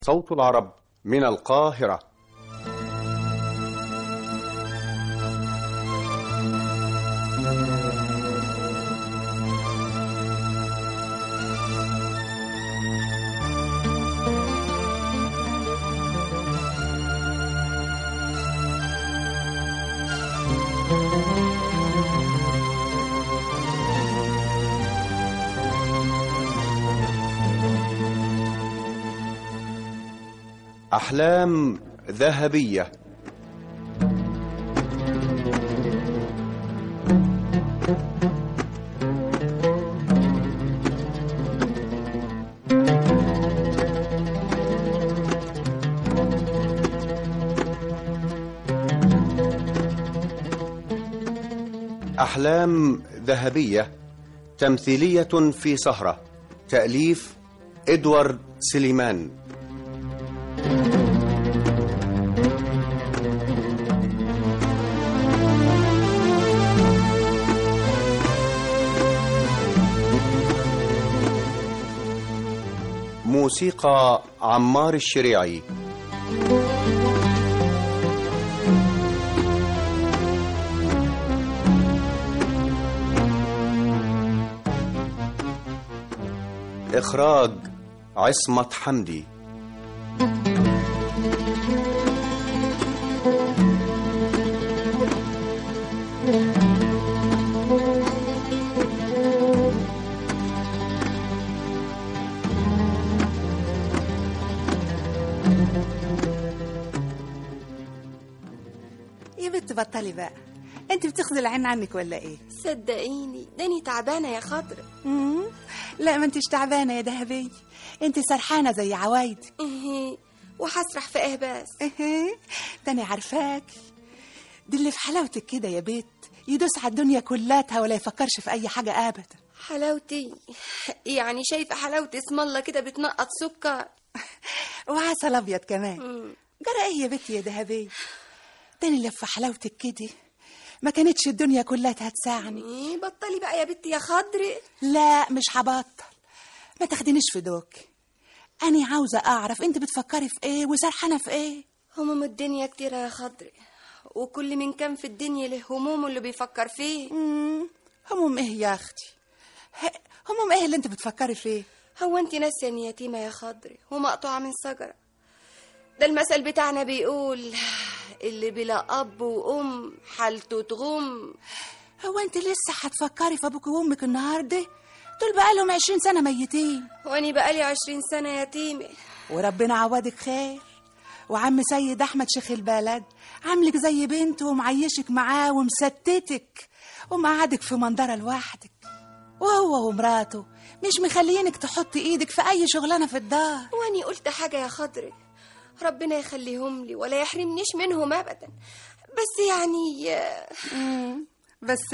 صوت العرب من القاهرة أحلام ذهبية أحلام ذهبية تمثيلية في سهرة تأليف إدوارد سليمان موسيقى عمار الشريعي إخراج عصمت حمدي يا بنت بطلي بقى انت بتاخدي العين عنك ولا ايه صدقيني داني تعبانة يا خضر مم؟ لا ما انتش تعبانه يا دهبيه انت سرحانه زي عوايدك إيه وهسرح في ايه بس ايه تاني عارفاك دي اللي في حلاوتك كده يا بيت يدوس على الدنيا كلاتها ولا يفكرش في اي حاجه ابدا حلاوتي يعني شايفة حلاوة اسم الله كده بتنقط سكر وعسل ابيض كمان مم. جرى ايه يا بنتي يا دهبيه تاني اللي في حلاوتك كده ما كانتش الدنيا كلها هتساعني إيه بطلي بقى يا بنتي يا خضر لا مش هبطل ما تاخدينيش في دوك أنا عاوزة أعرف أنت بتفكري في إيه وسرحانة في إيه هموم الدنيا كتيرة يا خضر وكل من كان في الدنيا له همومه اللي بيفكر فيه مم، هموم إيه يا أختي ه- هموم إيه اللي أنت بتفكري فيه هو انت ناسية ان يتيمة يا خضر ومقطوعة من شجرة ده المثل بتاعنا بيقول اللي بلا أب وأم حالته تغم هو أنت لسه هتفكري في أبوك وأمك النهاردة دول بقالهم عشرين سنة ميتين وأني بقالي عشرين سنة يتيمة وربنا عوضك خير وعم سيد أحمد شيخ البلد عاملك زي بنته ومعيشك معاه ومستتك ومقعدك في منظرة لوحدك وهو ومراته مش مخليينك تحطي ايدك في اي شغلانه في الدار واني قلت حاجة يا خضر ربنا يخليهم لي ولا يحرمنيش منهم أبدا بس يعني آه، بس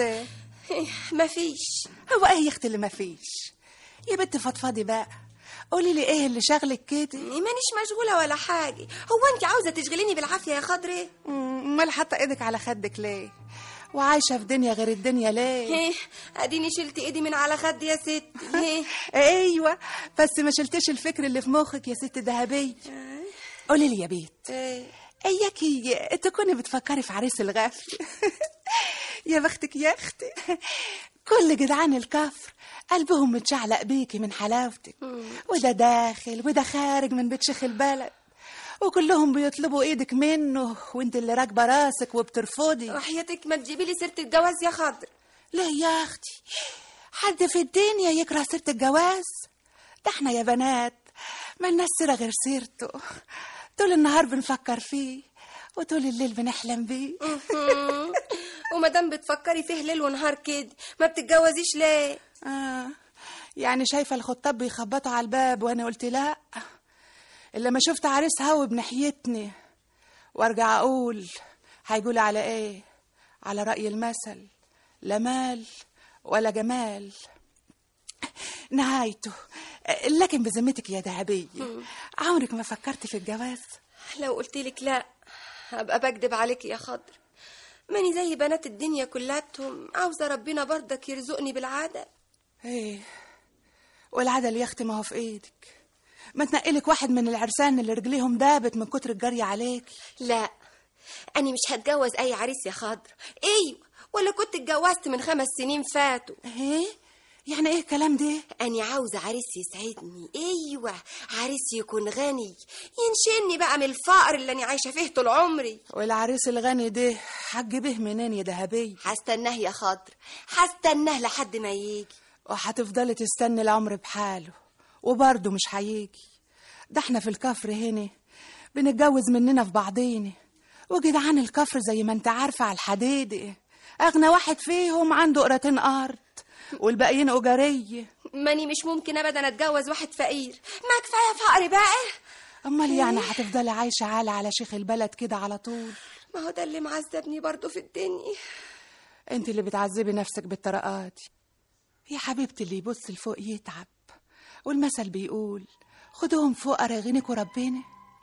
مفيش هو ايه يا اختي اللي مفيش يا بنت فضفضي بقى قولي لي ايه اللي شغلك كده مانيش مشغولة ولا حاجة هو انت عاوزة تشغليني بالعافية يا خضر مم، امال حاطه ايدك على خدك ليه وعايشه في دنيا غير الدنيا ليه هيه اديني شلت ايدي من على خدي يا ست هيه ايوه بس ما شلتش الفكر اللي في مخك يا ست ذهبيه قولي لي يا بيت إيه. اياكي تكوني بتفكري في عريس الغفل يا بختك يا اختي كل جدعان الكفر قلبهم متشعلق بيكي من حلاوتك وده داخل وده خارج من بيت شيخ البلد وكلهم بيطلبوا ايدك منه وانت اللي راكبه راسك وبترفضي وحياتك ما تجيبي لي سيرة الجواز يا خضر ليه يا اختي حد في الدنيا يكره سيره الجواز ده احنا يا بنات ملناش سيره غير سيرته طول النهار بنفكر فيه وطول الليل بنحلم بيه وما دام بتفكري فيه ليل ونهار كده ما بتتجوزيش ليه آه يعني شايفة الخطاب بيخبطوا على الباب وأنا قلت لا إلا ما شفت عريس هوي بناحيتني وأرجع أقول هيقول على إيه على رأي المثل لا مال ولا جمال نهايته لكن بذمتك يا دهبية عمرك ما فكرت في الجواز لو قلت لك لا هبقى بكدب عليك يا خضر ماني زي بنات الدنيا كلاتهم عاوزة ربنا برضك يرزقني بالعادة ايه والعدل يا اختي ما هو في ايدك ما تنقلك واحد من العرسان اللي رجليهم دابت من كتر الجري عليك لا أنا مش هتجوز أي عريس يا خضر أيوة ولا كنت اتجوزت من خمس سنين فاتوا ايه يعني ايه الكلام ده أنا عاوزة عريس يسعدني أيوة عريس يكون غني ينشلني بقى من الفقر اللي أنا عايشة فيه طول عمري والعريس الغني ده هتجيبيه منين يا دهبية هستناه يا خضر هستناه لحد ما يجي وهتفضلي تستني العمر بحاله وبرضه مش هيجي ده احنا في الكفر هنا بنتجوز مننا في بعضينا وجدعان الكفر زي ما انت عارفة على الحديدة أغنى واحد فيهم عنده قراتين أرض والباقيين أجارية ماني مش ممكن أبدا أتجوز واحد فقير ما كفاية فقر بقى أمال يعني هتفضلي عايشة عالة على شيخ البلد كده على طول ما هو ده اللي معذبني برضو في الدنيا انت اللي بتعذبي نفسك بالطرقات دي. يا حبيبتي اللي يبص لفوق يتعب والمثل بيقول خدوهم فقراء يغنيكوا ربنا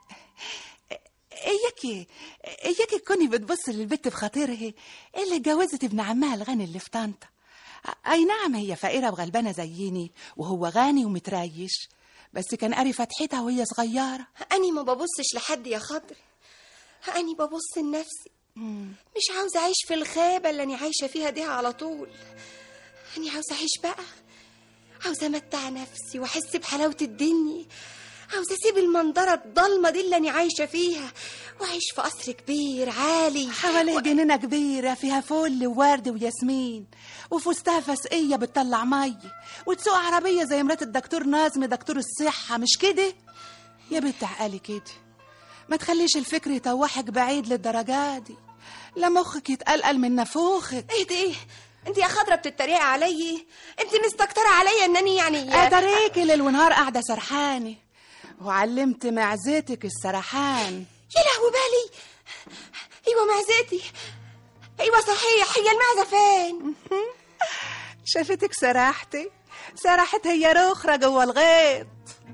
اياكي اياكي تكوني بتبص للبت بخاطرها اللي اتجوزت ابن عمها الغني اللي في طنطا اي نعم هي فقيره وغلبانه زيني وهو غني ومتريش بس كان قاري فتحتها وهي صغيره أني ما ببصش لحد يا خضر أني ببص لنفسي مش عاوزة أعيش في الغابة اللي أنا عايشة فيها دي على طول أني عاوزة أعيش بقى عاوزة أمتع نفسي وأحس بحلاوة الدنيا عاوزة أسيب المنظرة الضلمة دي اللي أنا عايشة فيها وأعيش في قصر كبير عالي حواليه جنينة كبيرة فيها فل وورد وياسمين وفي وسطها فسقية بتطلع مية وتسوق عربية زي مرات الدكتور نازم دكتور الصحة مش كده؟ يا بنت عقلي كده ما تخليش الفكر يتوحك بعيد للدرجة دي لا مخك يتقلقل من نفوخك إيه ده إيه؟ أنت يا خضرة بتتريقي عليا أنت مستكترة عليا إنني يعني أدريكي ليل ونهار قاعدة سرحانة وعلمت معزتك السرحان يا لهوي بالي ايوه معزتي ايوه صحيح هي المعزه فين شافتك سرحتي سرحت هي رخرة جوه الغيط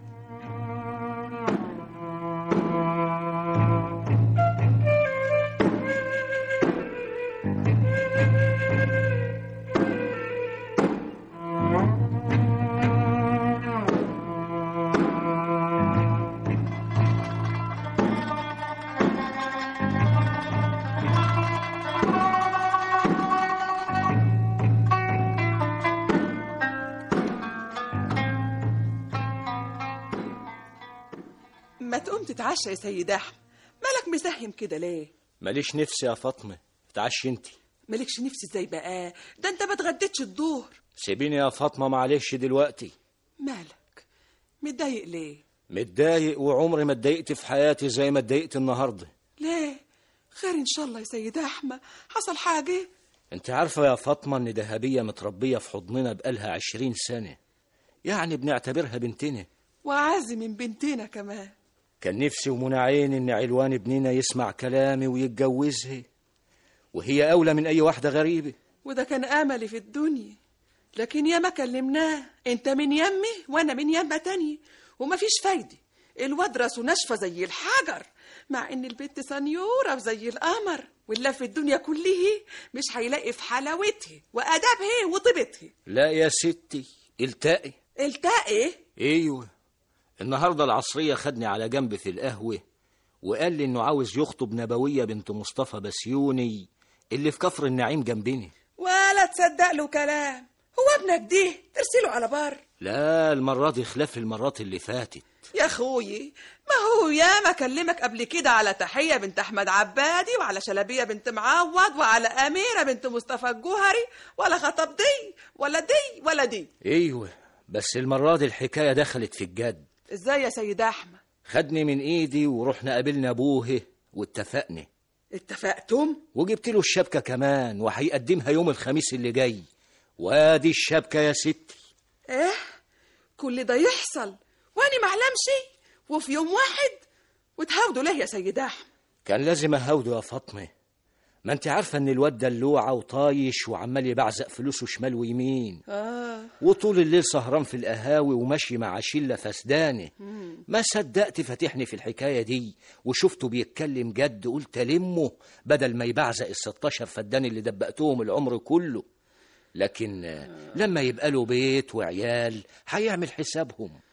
ما تقوم تتعشى يا سيد احمد مالك مسهم كده ليه ماليش نفسي يا فاطمة اتعشي انت مالكش نفس ازاي بقى ده انت ما اتغديتش الظهر سيبيني يا فاطمة معلش دلوقتي مالك متضايق ليه متضايق وعمري ما اتضايقت في حياتي زي ما اتضايقت النهاردة ليه خير ان شاء الله يا سيد احمد حصل حاجه انت عارفة يا فاطمة ان دهبية متربية في حضننا بقالها عشرين سنة يعني بنعتبرها بنتنا وعازي من بنتنا كمان كان نفسي ومنى عين ان علوان ابننا يسمع كلامي ويتجوزها وهي اولى من اي واحدة غريبة وده كان املي في الدنيا لكن ياما كلمناه انت من يمي وانا من يمه تانية ومفيش فايده الواد راسه ناشفه زي الحجر مع ان البنت سنيوره وزي القمر واللي في الدنيا كلها مش هيلاقي في حلاوتها وادبها وطيبتها لا يا ستي التقي التقي ايوه النهارده العصريه خدني على جنب في القهوه وقال لي انه عاوز يخطب نبويه بنت مصطفى بسيوني اللي في كفر النعيم جنبنا ولا تصدق له كلام هو ابنك دي ترسله على بر لا المره دي خلاف المرات اللي فاتت يا اخوي ما هو يا ما كلمك قبل كده على تحية بنت أحمد عبادي وعلى شلبية بنت معوض وعلى أميرة بنت مصطفى الجوهري ولا خطب دي ولا دي ولا دي ايوه بس المره دي الحكايه دخلت في الجد ازاي يا سيد أحمد خدني من ايدي ورحنا قابلنا ابوه واتفقنا اتفقتم وجبت له الشبكه كمان وهيقدمها يوم الخميس اللي جاي وادي الشبكه يا ستي ايه كل ده يحصل واني معلمش وفي يوم واحد وتهاودوا ليه يا سيد أحمد كان لازم اهوده يا فاطمه ما انت عارفه ان الواد دلوعه وطايش وعمال يبعزق فلوسه شمال ويمين آه وطول الليل سهران في القهاوي وماشي مع شله فسدانه ما صدقت فاتحني في الحكايه دي وشفته بيتكلم جد قلت المه بدل ما يبعزق ال 16 فدان اللي دبقتهم العمر كله لكن آه. لما يبقى له بيت وعيال هيعمل حسابهم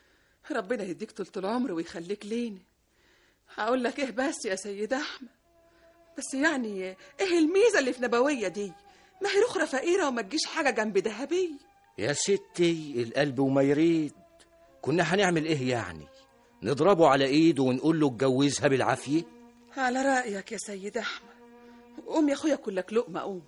ربنا يديك طول العمر ويخليك لينا هقول لك ايه بس يا سيد احمد بس يعني ايه الميزه اللي في نبويه دي ما هي رخرة فقيرة وما تجيش حاجة جنب ذهبية يا ستي القلب وما يريد كنا هنعمل ايه يعني نضربه على ايده ونقول له اتجوزها بالعافيه على رأيك يا سيد أحمد قوم يا أخويا كلك لقمة قوم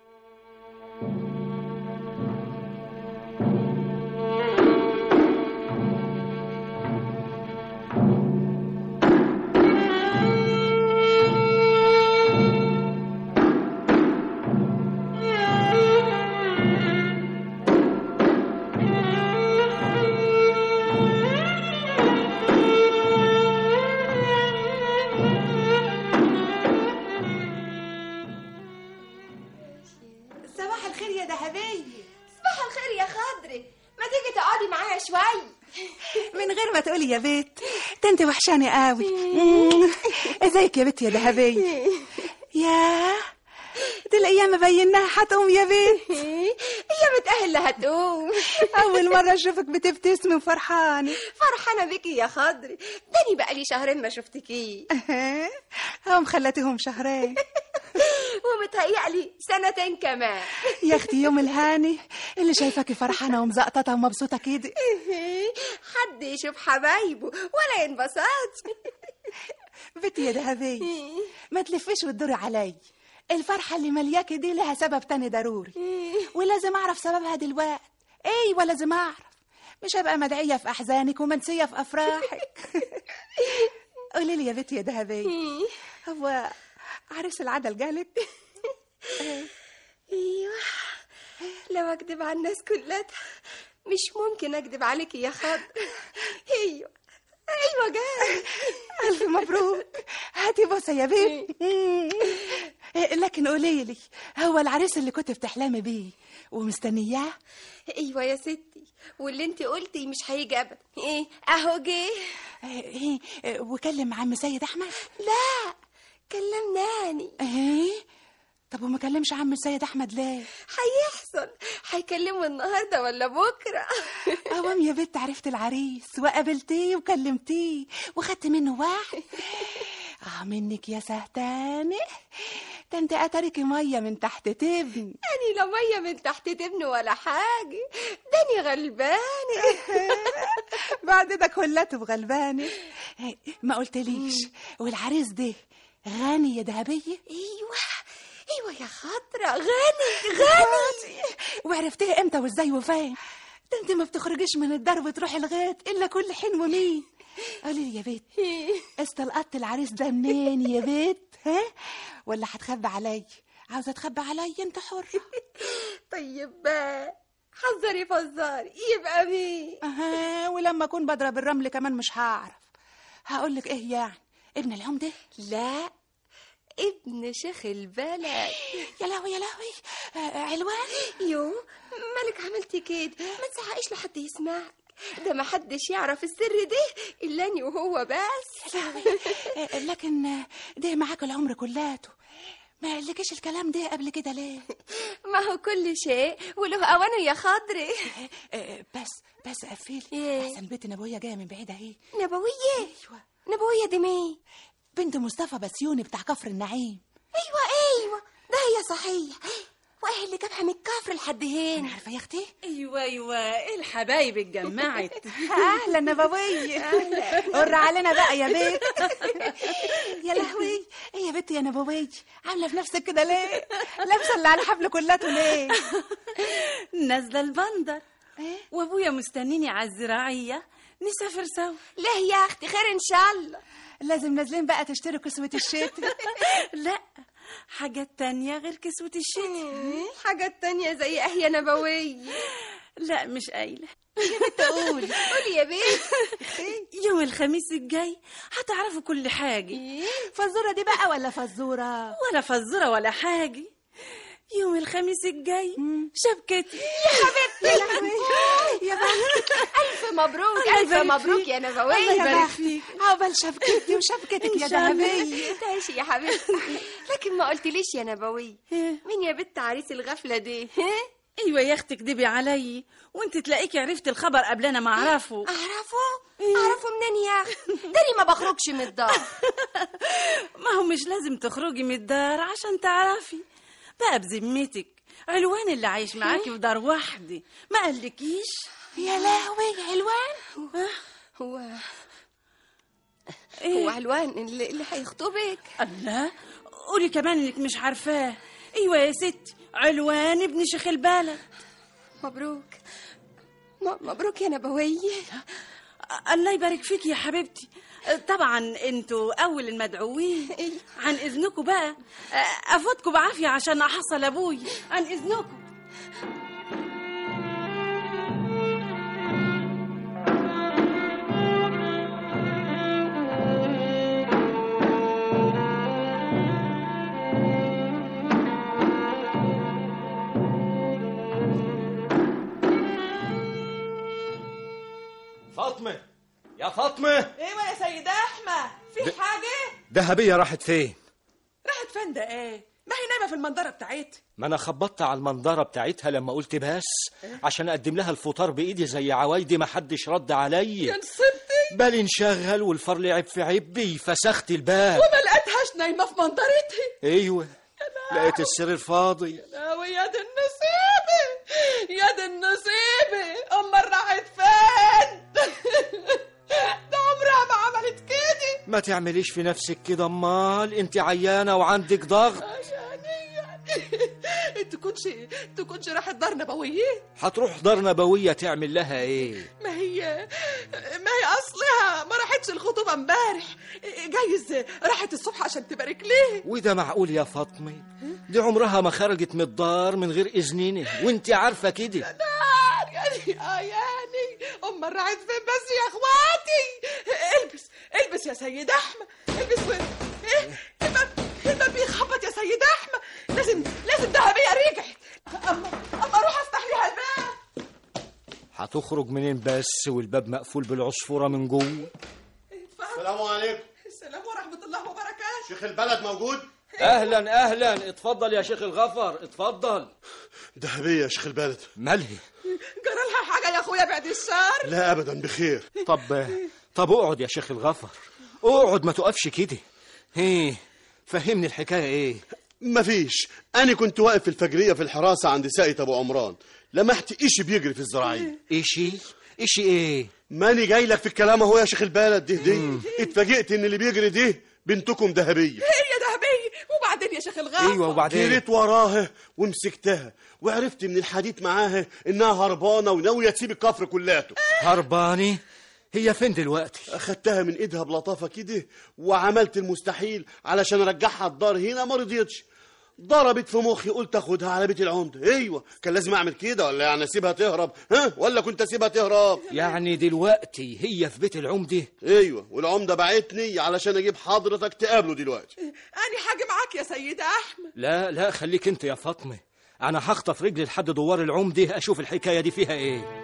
صباح الخير يا ذهبية صباح الخير يا خضري ما تيجي تقعدي معايا شوي من غير ما تقولي يا بيت ده انت وحشاني قوي مم. ازيك يا بيت يا ذهبية ياه دي الايام مبيناها هتقوم يا بيت هي بتأهل هتقوم اول مرة اشوفك بتبتسمي وفرحانة فرحانة بيكي يا خضري داني بقالي شهرين ما شفتكي هم خلتهم شهرين ومتهيألي سنتين كمان يا اختي يوم الهاني اللي شايفاكي فرحانة ومزقططة ومبسوطة كده حد يشوف حبايبه ولا ينبسط بنتي يا ذهبية ما تلفيش وتدوري علي الفرحة اللي ملياكي دي لها سبب تاني ضروري ولازم أعرف سببها دلوقتي أيوة لازم أعرف مش هبقى مدعية في أحزانك ومنسية في أفراحك قولي لي يا بنتي يا ذهبية هو عريس العدل جالك ايوه لو اكذب على الناس كلها مش ممكن اكذب عليكي يا خضر ايوه ايوه جاي ألف مبروك هاتي بوسة يا بنت لكن قولي لي هو العريس اللي كنت بتحلمي بيه ومستنياه ايوه يا ستي واللي انت قلتي مش هيجي ابدا ايه اهو جه ايه وكلم عم سيد احمد لا كلمناني ايه طب وما كلمش عم السيد احمد ليه هيحصل هيكلمه النهارده ولا بكره قوام يا بنت عرفت العريس وقابلتيه وكلمتيه وخدت منه واحد اه منك يا سهتانه ده انت اتركي ميه من تحت تبن اني لا ميه من تحت تبن ولا حاجه داني غلبانه بعد ده كلته بغلبانه إيه، ما قلتليش والعريس ده غني يا ذهبيه ايوه ايوه يا خضرة غني غني وعرفتيه امتى وازاي وفين ده انت ما بتخرجيش من الدار وتروحي الغيط الا كل حين ومين قولي لي يا بيت استلقطت العريس ده منين يا بيت ها ولا هتخبي علي عاوزه تخبي علي انت حر طيب بقى حذري فزاري يبقى مين اها ولما اكون بضرب الرمل كمان مش هعرف هقول لك ايه يعني ابن اليوم ده لا ابن شيخ البلد يا لهوي يا لهوي آه، علوان يو مالك عملتي كده ما تزعقيش لحد يسمعك ده ما حدش يعرف السر ده الا اني وهو بس يا لهوي آه، لكن آه، ده معاك العمر كلاته ما قالكيش الكلام ده قبل كده ليه ما هو كل شيء وله اوانه يا خضري آه، بس بس قفلي إيه؟ احسن بنت نبويه جايه من بعيد اهي نبويه ايوه نبويه دي مين بنت مصطفى بسيوني بتاع كفر النعيم ايوه ايوه ده هي صحيح وايه اللي جابها من الكفر لحد انا هنا عارفه يا اختي ايوه ايوه الحبايب اتجمعت اهلا نبويه قر علينا بقى يا بيت يا لهوي ايه يا بنت يا نبويه عامله في نفسك كده ليه لابسه اللي على حبل كلاته ليه نازله البندر إيه؟ وابويا مستنيني على الزراعيه نسافر سوا ليه يا اختي خير ان شاء الله لازم نازلين بقى تشتروا كسوة الشتاء لا حاجات تانية غير كسوة الشتاء حاجات تانية زي اهيا نبوية لا مش قايلة تقول قولي يا بنت يوم الخميس الجاي هتعرفوا كل حاجة فزورة دي بقى ولا فزورة ولا فزورة ولا حاجة يوم الخميس الجاي شبكتي يا لهوي يا بخت الف مبروك الله الف يبارك مبروك فيك. يا الله نبوية يبارك فيك. عقبال شبكتي وشبكتك يا إن شاء الله. ذهبية تعيشي يا حبيبتي لكن ما قلتليش يا نبوية مين يا بنت عريس الغفلة دي ايوه يا اختي كدبي علي وانت تلاقيكي عرفت الخبر قبل انا ما اعرفه اعرفه اعرفه منين يا اخي داري ما بخرجش من الدار ما هو مش لازم تخرجي من الدار عشان تعرفي بقى بذمتك علوان اللي عايش معاكي في دار وحدي ما قالكيش يا لهوي علوان هو إيه؟ هو علوان اللي, اللي هيخطبك الله قولي كمان انك مش عارفاه ايوه يا ستي علوان ابن شيخ البلد مبروك م- مبروك يا نبوية الله يبارك فيك يا حبيبتي طبعا انتوا اول المدعوين عن اذنكم بقى افوتكم بعافيه عشان احصل ابوي عن اذنكم فاطمه يا فاطمه ايوه يا سيد احمد في حاجه دهبيه راحت فين راحت فين ده ايه ما هي نايمه في المنظره بتاعتها ما انا خبطت على المنظره بتاعتها لما قلت بس عشان اقدم لها الفطار بايدي زي عوايدي ما حدش رد يا عليا نصيبتي بالي انشغل والفار لعب في عبي فسخت الباب وما لقيتهاش نايمه في منظرتها ايوه لقيت السرير فاضي لا يا دي النصيبه يا دي النصيبه امال راحت فين ده عمرها ما عملت كده ما تعمليش في نفسك كده امال انت عيانه وعندك ضغط عشاني يعني تكونش تكونش راحت دار نبويه هتروح دار نبويه تعمل لها ايه ما هي ما هي اصلها ما راحتش الخطوبه امبارح جايز راحت الصبح عشان تبارك ليه وده معقول يا فاطمه دي عمرها ما خرجت من الدار من غير اذننا وانت عارفه كده نار يعني اه يعني امال راحت فين بس يا اخواتي البس البس يا سيد احمد البس وين ايه الباب الباب بيخبط يا سيد احمد لازم لازم دهبيه رجعت اما اما اروح افتح ليها الباب هتخرج منين بس والباب مقفول بالعصفوره من جوه السلام عليكم السلام ورحمه الله وبركاته شيخ البلد موجود اهلا اهلا اتفضل يا شيخ الغفر اتفضل دهبية يا شيخ البلد مالهي جرى لها حاجه يا اخويا بعد الشر لا أبدا بخير طب طب اقعد يا شيخ الغفر اقعد ما تقفش كده ايه فهمني الحكايه ايه مفيش أنا كنت واقف في الفجرية في الحراسة عند ساقية أبو عمران لمحت إيشي بيجري في الزراعية ايشي ايشي ايه ماني جاي لك في الكلام اهو يا شيخ البلد ده دي اتفاجئت إن اللي بيجري دي بنتكم دهبية هي دهبيه وبعدين يا شيخ الغافر ايوه وبعدين جريت وراها ومسكتها وعرفت من الحديث معاها إنها هربانة وناوية تسيب الكفر كلاته هرباني هي فين دلوقتي أخدتها من إيدها بلطافة كده وعملت المستحيل علشان أرجعها الدار هنا ما رضيتش ضربت في مخي قلت اخدها على بيت العمده ايوه كان لازم اعمل كده ولا يعني اسيبها تهرب ها ولا كنت اسيبها تهرب يعني دلوقتي هي في بيت العمده ايوه والعمده بعتني علشان اجيب حضرتك تقابله دلوقتي انا حاجه معاك يا سيد احمد لا لا خليك انت يا فاطمه انا هخطف رجلي لحد دوار العمده اشوف الحكايه دي فيها ايه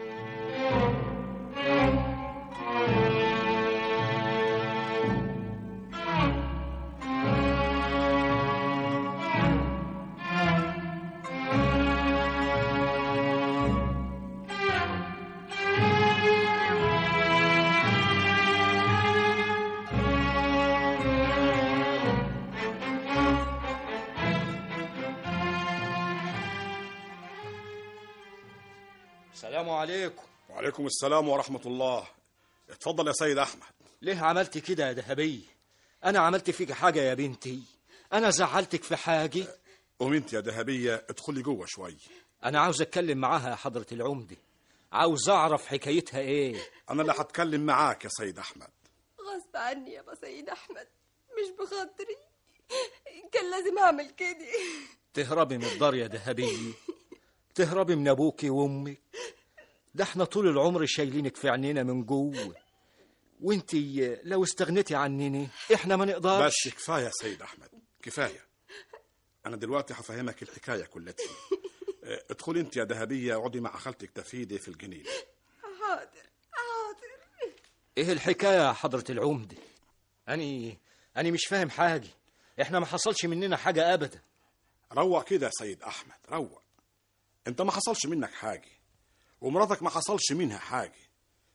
السلام عليكم وعليكم السلام ورحمة الله اتفضل يا سيد أحمد ليه عملت كده يا ذهبية أنا عملت فيك حاجة يا بنتي أنا زعلتك في حاجة قوم انت يا ذهبية ادخلي جوه شوي أنا عاوز أتكلم معاها يا حضرة العمدة عاوز أعرف حكايتها إيه أنا اللي هتكلم معاك يا سيد أحمد غصب عني يا ابو سيد احمد مش بخاطري كان لازم اعمل كده تهربي من الدار يا ذهبية تهربي من أبوكي وأمك ده احنا طول العمر شايلينك في عينينا من جوه وانتي لو استغنيتي عنني احنا ما نقدرش بس كفاية يا سيد أحمد كفاية أنا دلوقتي هفهمك الحكاية كلتها اه، ادخلي انت يا ذهبية اقعدي مع خالتك تفيدي في الجنينة حاضر حاضر ايه الحكاية يا حضرة العمدة أني أني مش فاهم حاجة احنا ما حصلش مننا حاجة أبدا روق كده يا سيد أحمد روق انت ما حصلش منك حاجة ومراتك ما حصلش منها حاجة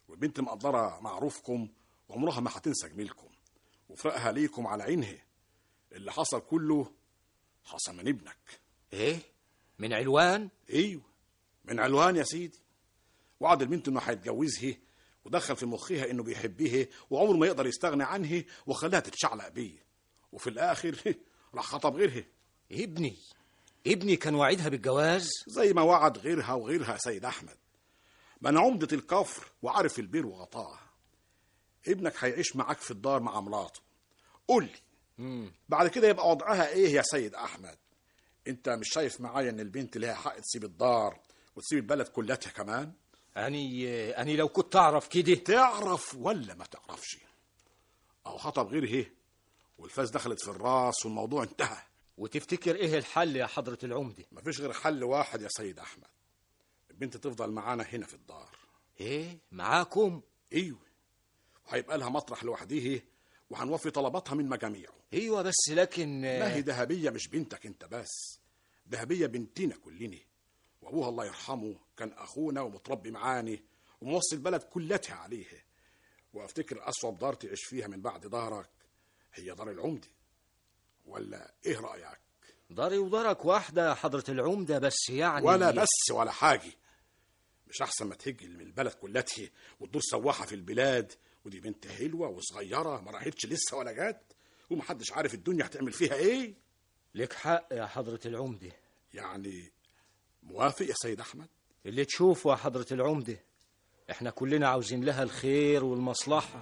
والبنت مقدرة معروفكم وعمرها ما هتنسى جميلكم وفرقها ليكم على عينها اللي حصل كله حصل من ابنك ايه من علوان ايوه من علوان يا سيدي وعد البنت انه هيتجوزها ودخل في مخها انه بيحبها وعمره ما يقدر يستغنى عنها وخلاها تتشعلق بيه وفي الاخر راح خطب غيرها ابني ابني كان وعدها بالجواز زي ما وعد غيرها وغيرها يا سيد احمد ما انا عمدة الكفر وعارف البير وغطاه ابنك هيعيش معاك في الدار مع مراته قول لي بعد كده يبقى وضعها ايه يا سيد احمد انت مش شايف معايا ان البنت ليها حق تسيب الدار وتسيب البلد كلها كمان اني اني لو كنت اعرف كده تعرف ولا ما تعرفش او خطب غيره والفاس دخلت في الراس والموضوع انتهى وتفتكر ايه الحل يا حضرة العمدة مفيش غير حل واحد يا سيد احمد البنت تفضل معانا هنا في الدار ايه معاكم ايوه وهيبقى لها مطرح لوحديها وهنوفي طلباتها من مجاميعه ايوه بس لكن ما هي ذهبية مش بنتك انت بس ذهبية بنتنا كلنا وابوها الله يرحمه كان اخونا ومتربي معاني وموصي البلد كلتها عليه وافتكر اصعب دار تعيش فيها من بعد دارك هي دار العمدة ولا ايه رأيك داري ودارك واحدة يا حضرة العمدة بس يعني ولا بس ولا حاجة مش أحسن ما تهج من البلد كلتها وتدور سواحة في البلاد ودي بنت حلوة وصغيرة ما راحتش لسه ولا جت ومحدش عارف الدنيا هتعمل فيها ايه لك حق يا حضرة العمدة يعني موافق يا سيد أحمد اللي تشوفه يا حضرة العمدة احنا كلنا عاوزين لها الخير والمصلحة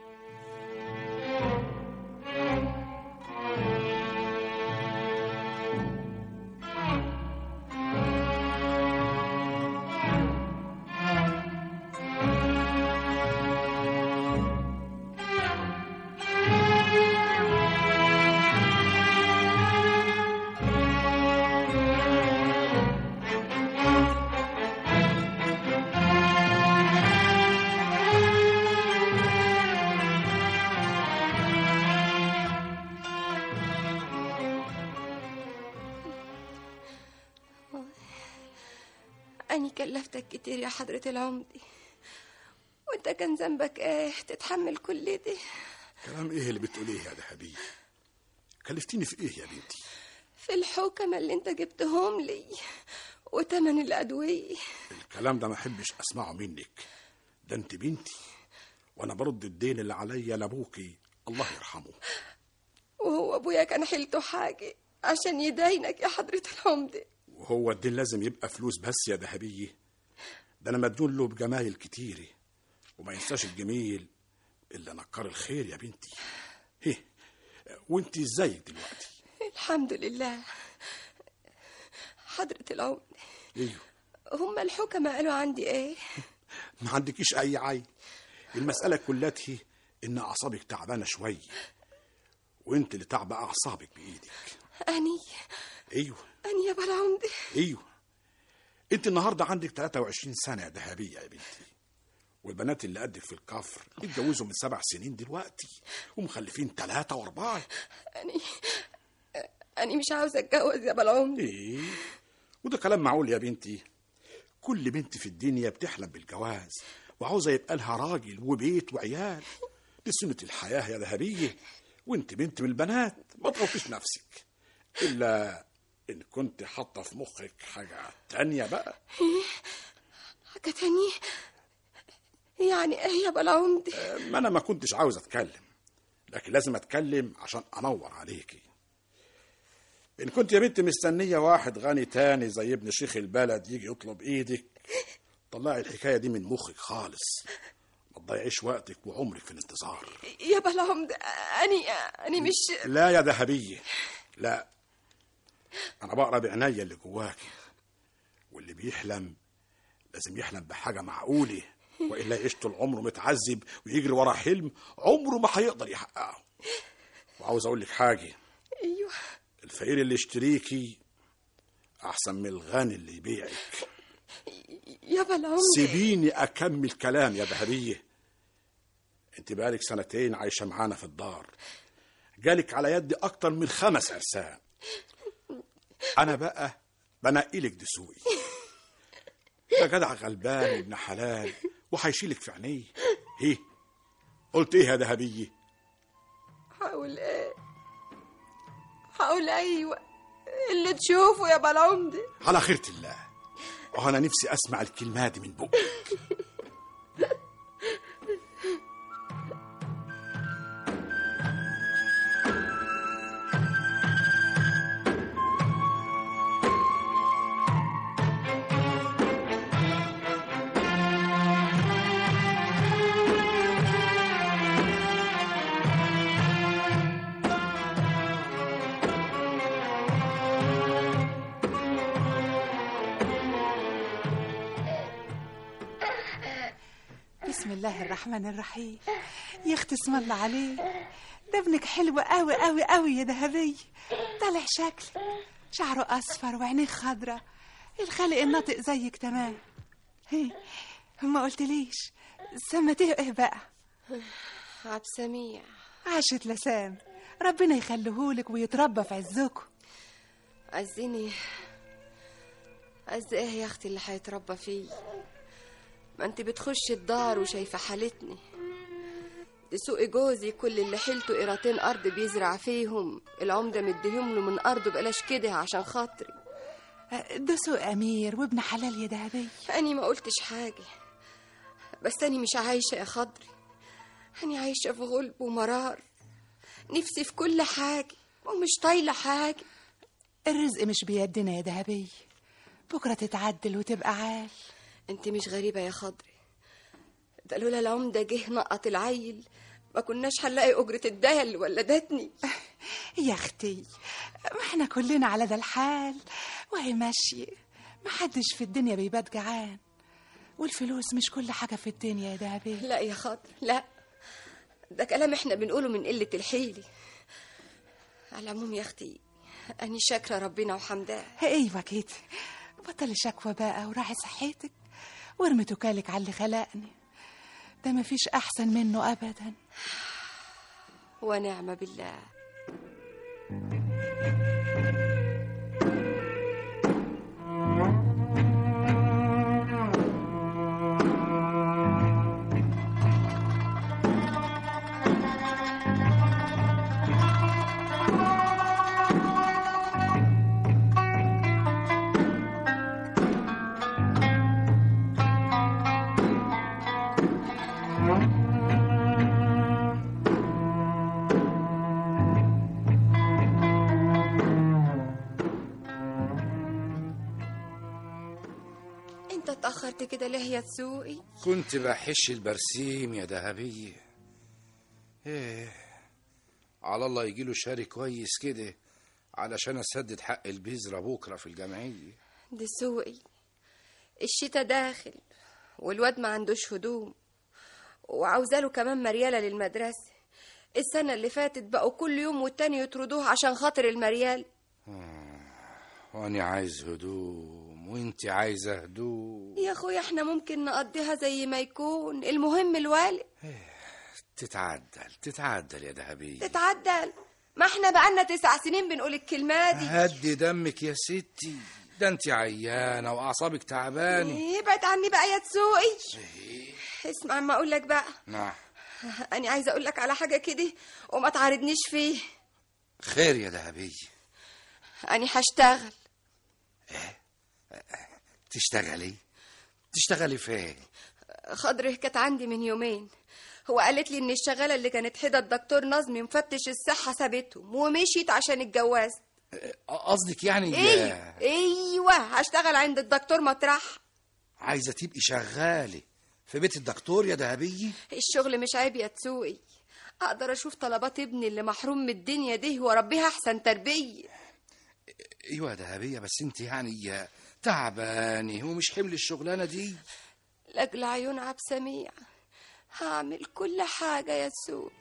أني كلفتك كتير يا حضرة العمدة وانت كان ذنبك ايه تتحمل كل ده كلام ايه اللي بتقوليه يا ذهبية كلفتيني في ايه يا بنتي في الحكمة اللي انت جبتهم لي وتمن الأدوية الكلام ده ما احبش اسمعه منك ده انت بنتي وانا برد الدين اللي عليا لابوكي الله يرحمه وهو أبويا كان حيلته حاجة عشان يداينك يا حضرة العمدة وهو الدين لازم يبقى فلوس بس يا ذهبية ده انا مديون له بجمايل كتيرة وما ينساش الجميل الا نكر الخير يا بنتي هيه وانت ازاي دلوقتي الحمد لله حضرة العمدة ايوه هما الحكمة قالوا عندي ايه ما عندكيش اي عين المسألة كلتها ان اعصابك تعبانة شوية وانت اللي تعبى اعصابك بايدك أني ايوه أني يا بالعمدة ايوه انت النهارده عندك 23 سنه يا ذهبيه يا بنتي والبنات اللي قدك في الكفر اتجوزوا من سبع سنين دلوقتي ومخلفين ثلاثة وأربعة أني أني مش عاوزة أتجوز يا بالعمدة إيه وده كلام معقول يا بنتي كل بنت في الدنيا بتحلم بالجواز وعاوزة يبقى لها راجل وبيت وعيال دي سنة الحياة يا ذهبية وانت بنت من البنات ما تغطيش نفسك إلا إن كنت حاطة في مخك حاجة تانية بقى حاجة تانية يعني ايه يا بالعمدة ما انا ما كنتش عاوز اتكلم لكن لازم اتكلم عشان انور عليكي ان كنت يا بنت مستنيه واحد غني تاني زي ابن شيخ البلد يجي يطلب ايدك طلعي الحكايه دي من مخك خالص ما تضيعيش وقتك وعمرك في الانتظار يا بالعمدة أني أني مش لا يا ذهبيه لا انا بقرا بعناية اللي جواكي واللي بيحلم لازم يحلم بحاجه معقوله والا يعيش طول عمره متعذب ويجري ورا حلم عمره ما هيقدر يحققه وعاوز اقول لك حاجه أيوه الفقير اللي يشتريكي احسن من الغني اللي يبيعك يا بالعمدة سيبيني اكمل كلام يا ذهبيه انت بقالك سنتين عايشه معانا في الدار جالك على يدي اكتر من خمس عرسان انا بقى بنقي لك دسوقي ده جدع غلبان وابن حلال وهيشيلك في عينيه ايه قلت ايه يا ذهبيه هقول ايه هقول ايوه اللي تشوفه يا بالعمدة على خيرة الله وانا نفسي اسمع الكلمات دي من بقك بسم الله الرحمن الرحيم يا اختي اسم الله عليه ده ابنك حلو قوي قوي قوي يا ذهبي طالع شكل شعره اصفر وعينيه خضرة الخلق الناطق زيك تمام هي ما قلتليش سمتيه ايه بقى عبد سميع عاشت لسام ربنا يخليهولك ويتربى في عزكم عزني عز ايه يا اختي اللي هيتربى فيه ما انت بتخشي الدار وشايفه حالتني دي سوق جوزي كل اللي حيلته قيرتين ارض بيزرع فيهم العمده مديهم له من ارضه بلاش كده عشان خاطري ده سوق امير وابن حلال يا ذهبي أني ما قلتش حاجة بس أني مش عايشة يا خضري أني عايشة في غلب ومرار نفسي في كل حاجة ومش طايلة حاجة الرزق مش بيدنا يا ذهبي بكرة تتعدل وتبقى عال أنت مش غريبة يا خضري ده لولا العمدة جه نقط العيل ما كناش هنلاقي أجرة الدهل ولا دتني يا اختي ما احنا كلنا على ده الحال وهي ماشية ما حدش في الدنيا بيبات جعان والفلوس مش كل حاجة في الدنيا يا دهبي لا يا خضر لا ده كلام احنا بنقوله من قلة الحيل على العموم يا أختي أني شاكرة ربنا وحمداه ايوه كده بطل شكوى بقى وراعي صحتك وارمي توكالك على اللي خلقني ده مفيش احسن منه ابدا ونعم بالله انت اتأخرت كده ليه يا تسوقي كنت بحش البرسيم يا ذهبية ايه على الله يجيله شاري كويس كده علشان اسدد حق البذرة بكرة في الجمعية ده سوقي الشتا داخل والواد ما عندوش هدوم وعاوزاله كمان مريالة للمدرسة السنة اللي فاتت بقوا كل يوم والتاني يطردوه عشان خاطر المريال وانا عايز هدوم وانت عايزة هدوم يا اخويا احنا ممكن نقضيها زي ما يكون المهم الوالد تتعدل تتعدل يا ذهبية تتعدل ما احنا بقالنا تسع سنين بنقول الكلمة دي هدي دمك يا ستي ده انت عيانة واعصابك تعبانة ابعد عني بقى يا تسوقي اسمع ما اقول لك بقى نعم انا عايزه اقول لك على حاجه كده وما تعارضنيش فيه خير يا ذهبية انا هشتغل تشتغلي تشتغلي فين خضره كانت عندي من يومين هو قالت لي ان الشغاله اللي كانت حدا الدكتور نظمي مفتش الصحه سابتهم ومشيت عشان اتجوزت قصدك يعني ايوه ايوه هشتغل عند الدكتور مطرح عايزة تبقي شغالة في بيت الدكتور يا ذهبية الشغل مش عيب يا تسوقي اقدر اشوف طلبات ابني اللي محروم من الدنيا دي واربيها احسن تربيه ايوه يا ذهبية بس انت يعني تعبانة ومش حمل الشغلانة دي لاجل عيون عبد سميع هعمل كل حاجه يا تسوقي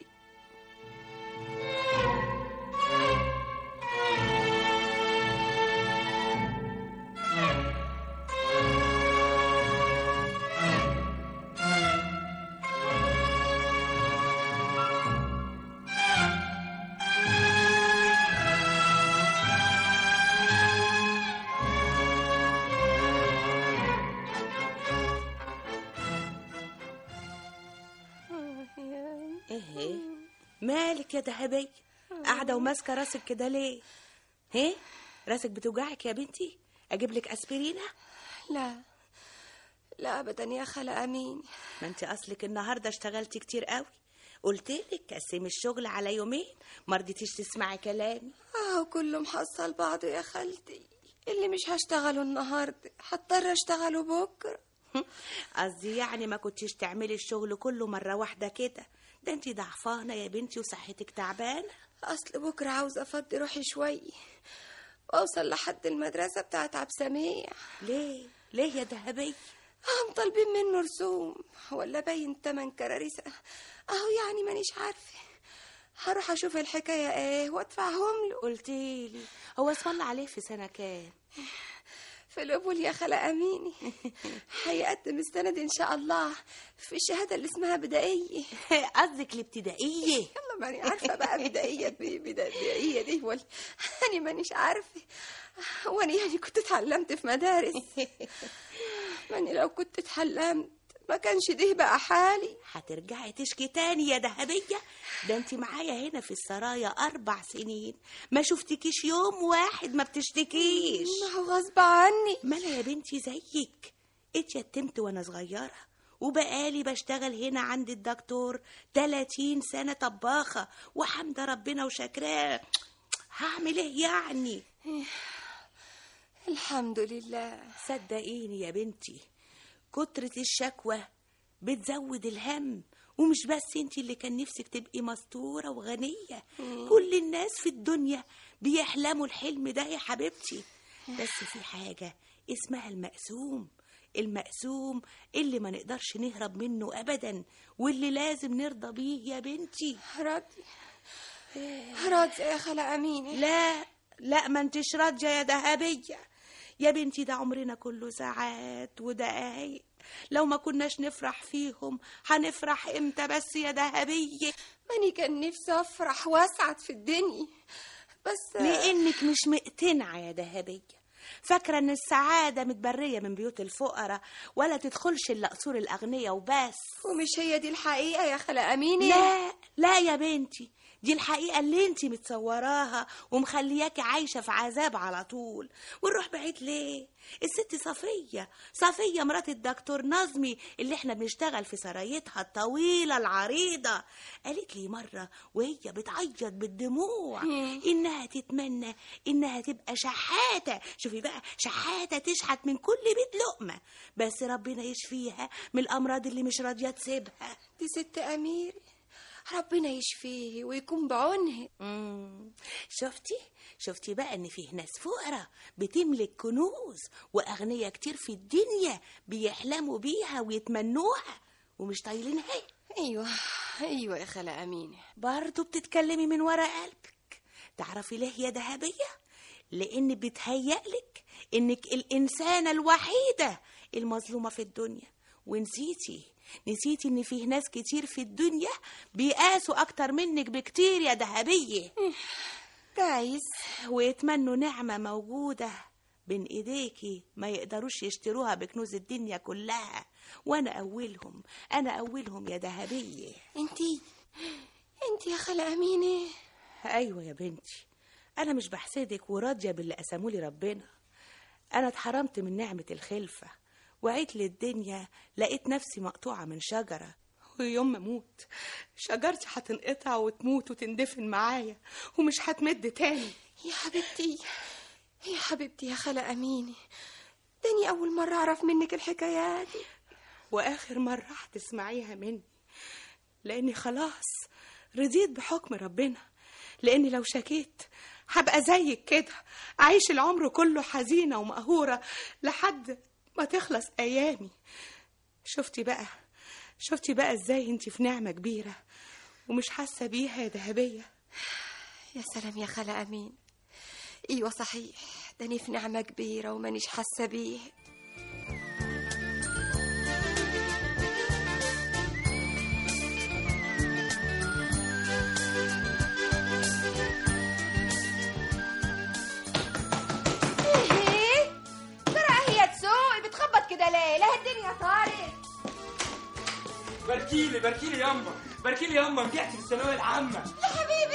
مالك يا دهبية قاعدة وماسكة راسك كده ليه هي راسك بتوجعك يا بنتي اجيب لك اسبرينة لا لا ابدا يا خالة امين ما انت اصلك النهارده اشتغلتي كتير قوي قلت لك قسمي الشغل على يومين ما رضيتيش تسمعي كلامي اه كله محصل بعضه يا خالتي اللي مش هشتغله النهارده هضطر اشتغله بكره قصدي يعني ما كنتيش تعملي الشغل كله مرة واحدة كده ده انت ضعفانة يا بنتي وصحتك تعبانة اصل بكره عاوزه افضي روحي شويه واوصل لحد المدرسه بتاعت عبد سميع ليه ليه يا دهبية هم طالبين منه رسوم ولا باين تمن كراريس اهو يعني مانيش عارفه هروح اشوف الحكايه ايه وادفعهم له قلتيلي هو اسم الله عليه في سنة كام في القبول يا خالة أميني هيقدم السند إن شاء الله في الشهادة اللي اسمها بدائية قصدك الابتدائية يلا ماني عارفة بقى بدائية بي- بدا- بدائية دي ولا أنا مانيش عارفة وأنا يعني كنت اتعلمت في مدارس ماني لو كنت اتعلمت ما كانش ده بقى حالي هترجعي تشكي تاني يا دهبية ده انت معايا هنا في السرايا أربع سنين ما شفتكيش يوم واحد ما بتشتكيش ما هو غصب عني ما انا يا بنتي زيك اتيتمت وانا صغيرة وبقالي بشتغل هنا عند الدكتور 30 سنة طباخة وحمد ربنا وشكراه هعمل ايه يعني الحمد لله صدقيني يا بنتي كترة الشكوى بتزود الهم ومش بس انت اللي كان نفسك تبقي مستورة وغنية كل الناس في الدنيا بيحلموا الحلم ده يا حبيبتي بس في حاجة اسمها المقسوم المقسوم اللي ما نقدرش نهرب منه أبدا واللي لازم نرضى بيه يا بنتي راضي راضي يا خالة أمينة لا لا ما انتش راضية يا دهبية يا بنتي ده عمرنا كله ساعات ودقايق لو ما كناش نفرح فيهم هنفرح امتى بس يا دهبية ماني كان نفسي أفرح وأسعد في الدنيا بس لانك مش مقتنعة يا دهبية فاكرة ان السعادة متبرية من بيوت الفقراء ولا تدخلش الا قصور الاغنياء وبس ومش هي دي الحقيقة يا خالة أمينة لا لا يا بنتي دي الحقيقة اللي انت متصوراها ومخلياكي عايشة في عذاب على طول ونروح بعيد ليه الست صفية صفية مرات الدكتور نظمي اللي احنا بنشتغل في سرايتها الطويلة العريضة قالت لي مرة وهي بتعيط بالدموع انها تتمنى انها تبقى شحاتة شوفي بقى شحاتة تشحت من كل بيت لقمة بس ربنا يشفيها من الامراض اللي مش راضية تسيبها دي ست أمير ربنا يشفيه ويكون بعونه مم. شفتي شفتي بقى ان فيه ناس فقراء بتملك كنوز واغنياء كتير في الدنيا بيحلموا بيها ويتمنوها ومش طايلينها أيوة أيوة يا خالة أمينة برضه بتتكلمي من ورا قلبك تعرفي ليه يا دهبية لان بتهيألك انك الانسانة الوحيدة المظلومة في الدنيا ونسيتي نسيتي ان فيه ناس كتير في الدنيا بيقاسوا اكتر منك بكتير يا دهبية جايز ويتمنوا نعمة موجودة بين ايديكي ما يقدروش يشتروها بكنوز الدنيا كلها وانا اولهم انا اولهم يا دهبية انتي انتي يا خالة أمينة ايوه يا بنتي انا مش بحسدك وراضيه باللي قسمولي ربنا انا اتحرمت من نعمه الخلفه وعيت للدنيا لقيت نفسي مقطوعه من شجره ويوم ما اموت شجرتي هتنقطع وتموت وتندفن معايا ومش هتمد تاني يا حبيبتي يا حبيبتي يا خالة أمينة تاني أول مرة أعرف منك الحكايات دي واخر مره هتسمعيها مني لاني خلاص رضيت بحكم ربنا لاني لو شكيت هبقى زيك كده اعيش العمر كله حزينه ومقهوره لحد ما تخلص ايامي شفتي بقى شفتي بقى ازاي انت في نعمه كبيره ومش حاسه بيها يا ذهبيه يا سلام يا خالة أمين أيوة صحيح داني في نعمة كبيرة ومانيش حاسة بيه ايه ترى هي تسوق بتخبط كده ليه لا الدنيا طارت باركيلي باركيلي ياما باركيلي ياما نجحت في الثانويه العامه يا حبيبي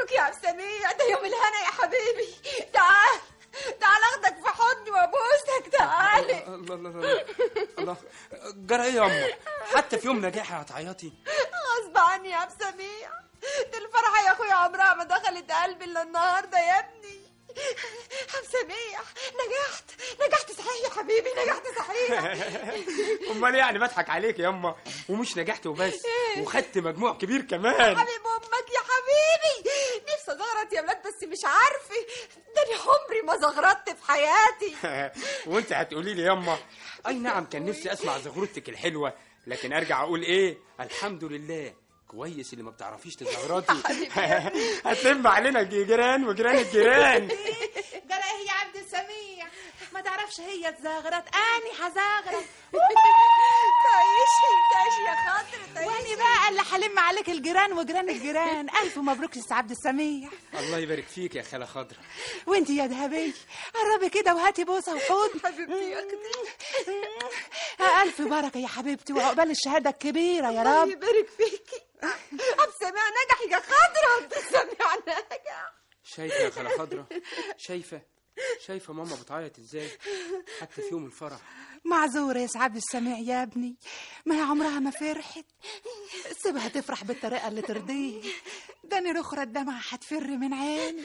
مبروك يا عبد السميع ده يوم الهنا يا حبيبي تعال تعال اخدك في حضني وابوسك تعال الله الله الله الله جرى ايه يا امه حتى في يوم نجاحي هتعيطي غصب عني يا عبد السميع دي الفرحه يا اخويا عمرها ما دخلت قلبي الا النهارده يا ابني عبد السميع نجحت نجحت صحيح يا حبيبي نجحت صحيح امال يعني بضحك عليك يا امه ومش نجحت وبس وخدت مجموع كبير كمان حبيب امك يا حبيبي نفسي ازغرط يا ولاد بس مش عارفه ده انا عمري ما زغرطت في حياتي وانت هتقولي لي ياما اي نعم كان نفسي اسمع زغرتك الحلوه لكن ارجع اقول ايه الحمد لله كويس اللي ما بتعرفيش تزغرطي هتلم علينا جيران وجيران الجيران جرى ايه يا عبد السميع ما تعرفش هي تزغرط اني هزغرط تعيشي تعيشي يا خاطر تعيشي واني بقى اللي حلم عليك الجيران وجيران الجيران الف مبروك لسي عبد السميع الله يبارك فيك يا خاله خضرا وانت يا ذهبية قربي كده وهاتي بوسه وحضن حبيبتي يا اختي الف بركه يا حبيبتي وعقبال الشهاده الكبيره يا الله رب يبارك فيكي عبد السميع نجح يا خاطر عبد السميع نجح شايفه يا خاله خضرا شايفه شايفه ماما بتعيط ازاي حتى في يوم الفرح معذورة يا عبد السميع يا ابني ما هي عمرها ما فرحت سيبها تفرح بالطريقة اللي ترضيه ده انا رخرة الدمعة هتفر من عيني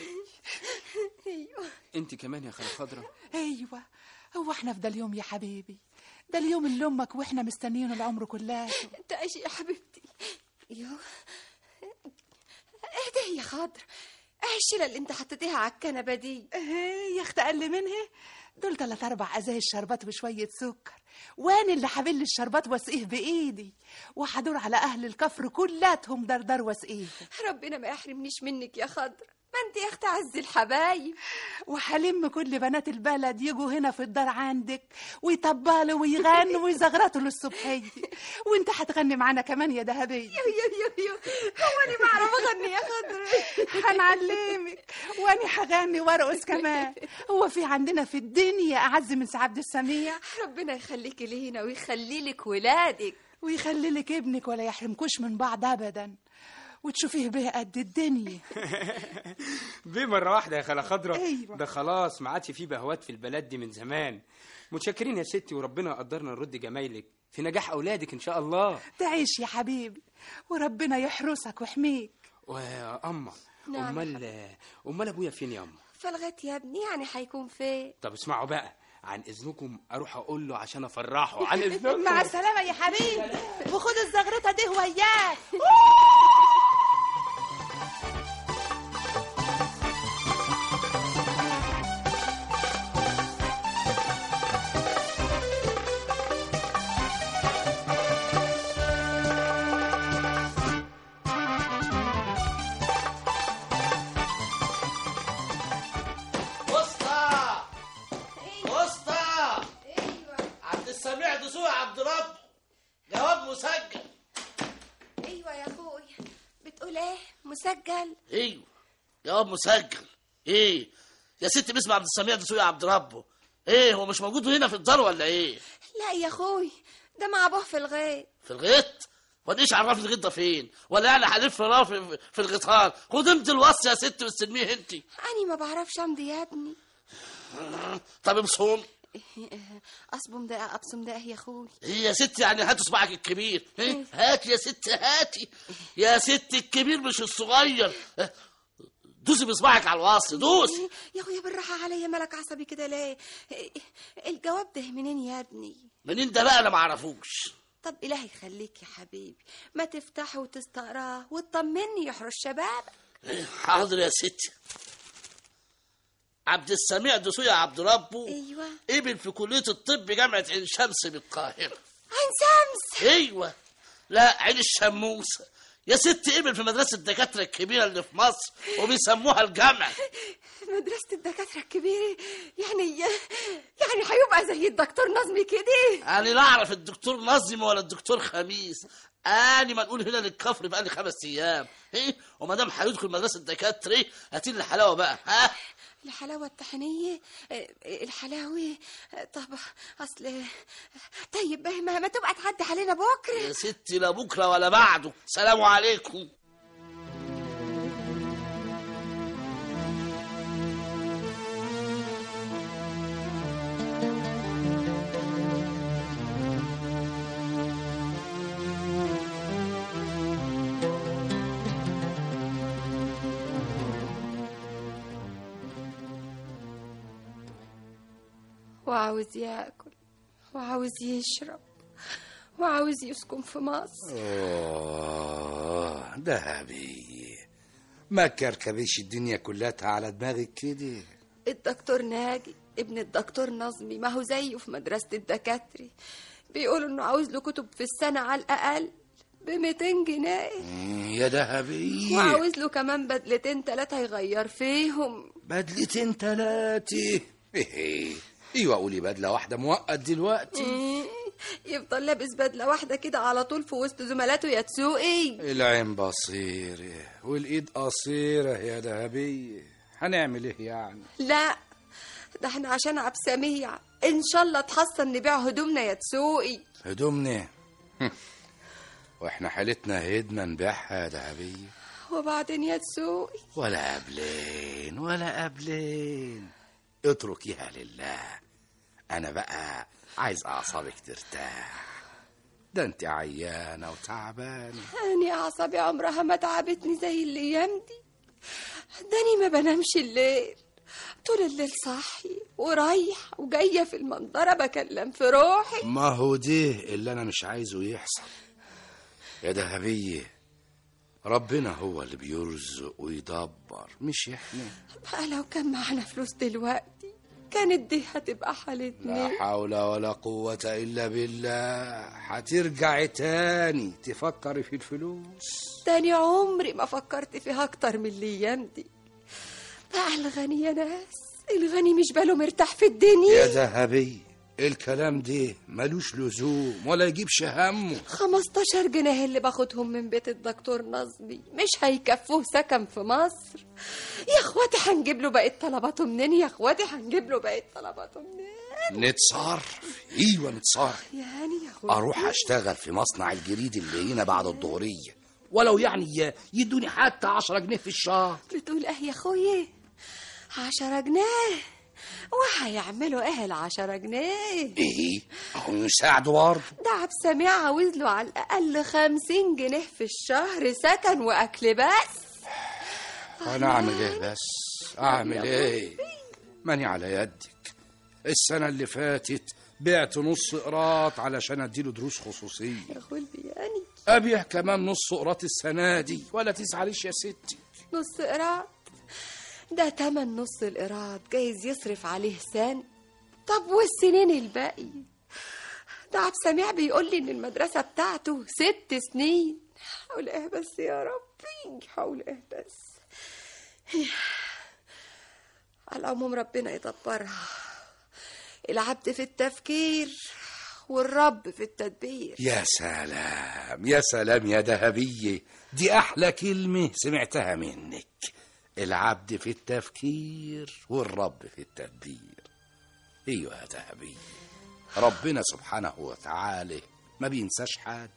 انت كمان يا خاله خضرا ايوه هو احنا في ده اليوم يا حبيبي ده اليوم اللي امك واحنا مستنيينه العمر كلها تعيشي يا حبيبتي يو اهدي يا خاطر ايه الشيله اللي انت حطيتيها على الكنبه دي ايه يا اخت اقل منها دول تلات اربع ازايز شربات بشوية سكر وانا اللي حبل الشربات واسقيه بايدي وحدور على اهل الكفر كلاتهم دردر واسقيه ربنا ما يحرمنيش منك يا خضر ما انت يا اخت عز الحبايب وحلم كل بنات البلد يجوا هنا في الدار عندك ويطبلوا ويغنوا ويزغرطوا للصبحية وانت هتغني معانا كمان يا ذهبية يو يو يو يو هو انا بعرف اغني يا خضر هنعلمك واني هغني وارقص كمان هو في عندنا في الدنيا اعز من سي عبد السميع ربنا يخليكي لينا ويخلي لك ولادك ويخلي لك ابنك ولا يحرمكوش من بعض ابدا وتشوفيه به قد الدنيا بيه مرة واحدة يا خالة خضرا أيوة. ده خلاص ما عادش فيه بهوات في البلد دي من زمان متشكرين يا ستي وربنا يقدرنا نرد جمايلك في نجاح أولادك إن شاء الله تعيش يا حبيبي وربنا يحرسك ويحميك وأما نعم يا أمال أمال أبويا فين يا أما فلغت يا ابني يعني هيكون فين طب اسمعوا بقى عن إذنكم أروح أقول له عشان أفرحه عن إذنكم مع السلامة يا حبيبي وخد الزغرطة دي وياك وسطى وسطى عبد السميع دسوق عبد رب جواب مسجل ايوه يا اخويا بتقول ايه مسجل ايوه جواب مسجل ايه يا ست باسم عبد السميع دسوق يا عبد ربه ايه هو مش موجود هنا في الدار ولا ايه لا يا اخوي ده مع ابوه في الغيط في الغيط وانا ايش عرفني الغيط ده فين ولا يعني هلف وراه في, في الغيطان خد انت الوصي يا ست واستلميه انت انا ما بعرفش امضي يا ابني طب ابصم اصبم ده ابصم ده يا اخوي ايه يا ست يعني هات صباعك الكبير إيه؟ هات يا ست هاتي يا ست الكبير مش الصغير إيه؟ دوسي بصباعك على الوصل دوسي يا اخويا بالراحه عليا مالك عصبي كده ليه الجواب ده منين يا ابني منين ده بقى انا ما اعرفوش طب الهي يخليك يا حبيبي ما تفتحه وتستقراه وتطمني يحرس شبابك إيه، حاضر يا ستي عبد السميع دسوقي يا عبد ربه ايوه قبل في كلية الطب جامعة عين شمس بالقاهرة عين شمس ايوه لا عين الشموسة يا ست قبل في مدرسة الدكاترة الكبيرة اللي في مصر وبيسموها الجامعة مدرسة الدكاترة الكبيرة يعني يعني هيبقى زي الدكتور نظمي كده أنا لا أعرف الدكتور نظم ولا الدكتور خميس أنا ما نقول هنا للكفر بقى لي خمس أيام إيه وما دام هيدخل مدرسة الدكاترة هاتي لي حلاوة بقى ها الحلاوة الطحينية آه، الحلاوة آه، طب أصل طيب ما, ما تبقى تعدي علينا بكرة يا ستي لا بكرة ولا بعده سلام عليكم وعاوز ياكل وعاوز يشرب وعاوز يسكن في مصر اوه دهبي ما كركبيش الدنيا كلها على دماغك كده الدكتور ناجي ابن الدكتور نظمي ما هو زيه في مدرسة الدكاترة بيقولوا انه عاوز له كتب في السنة على الأقل ب 200 جنيه يا دهبي وعاوز له كمان بدلتين تلاتة يغير فيهم بدلتين تلاتة إيه. ايوه قولي بدله واحده موقت دلوقتي إيه، يفضل لابس بدلة واحدة كده على طول في وسط زملاته يا تسوقي العين بصيرة والايد قصيرة يا دهبية هنعمل ايه يعني لا ده احنا عشان عبد سميع ان شاء الله تحصل نبيع هدومنا يا تسوقي هدومنا هم. واحنا حالتنا هدمة نبيعها يا دهبية وبعدين يا تسوقي ولا قبلين ولا قبلين اتركيها لله انا بقى عايز اعصابك ترتاح ده انت عيانة وتعبانة أنا أعصابي عمرها ما تعبتني زي الأيام دي داني ما بنامش الليل طول الليل صاحي ورايح وجاية في المنظرة بكلم في روحي ما هو ده اللي انا مش عايزه يحصل يا دهبية ربنا هو اللي بيرزق ويدبر مش احنا بقى لو كان معانا فلوس دلوقتي كانت دي هتبقى لا حالتنا حول ولا قوة إلا بالله هترجعي تاني تفكري في الفلوس تاني عمري ما فكرت فيها أكتر من الأيام دي بقى الغني يا ناس الغني مش باله مرتاح في يا الدنيا ذهبي الكلام ده ملوش لزوم ولا يجيبش همه 15 جنيه اللي باخدهم من بيت الدكتور نظمي مش هيكفوه سكن في مصر يا اخواتي هنجيب له بقية طلباته منين يا اخواتي هنجيب له بقية طلباته منين نتصرف ايوه نتصرف يعني يا اخواتي اروح اشتغل في مصنع الجريد اللي هنا بعد الظهرية ولو يعني يدوني حتى عشرة جنيه في الشهر بتقول اه يا اخويا عشرة جنيه وهيعملوا ايه العشرة جنيه ايه اهو يساعدوا برضه ده عبد سميع عاوز له على الاقل خمسين جنيه في الشهر سكن واكل بس انا اعمل ايه بس اعمل ايه ماني على يدك السنة اللي فاتت بعت نص قراط علشان اديله دروس خصوصية يا قلبي يعني ابيع كمان نص قراط السنة دي ولا تزعليش يا ستي نص قراط ده تمن نص القراط جايز يصرف عليه سنة طب والسنين الباقي ده عبد سميع بيقول لي ان المدرسة بتاعته ست سنين حول ايه بس يا ربي حول ايه بس على العموم ربنا يدبرها العبد في التفكير والرب في التدبير يا سلام يا سلام يا ذهبية دي أحلى كلمة سمعتها منك العبد في التفكير والرب في التدبير أيوة يا ذهبية ربنا سبحانه وتعالى ما بينساش حد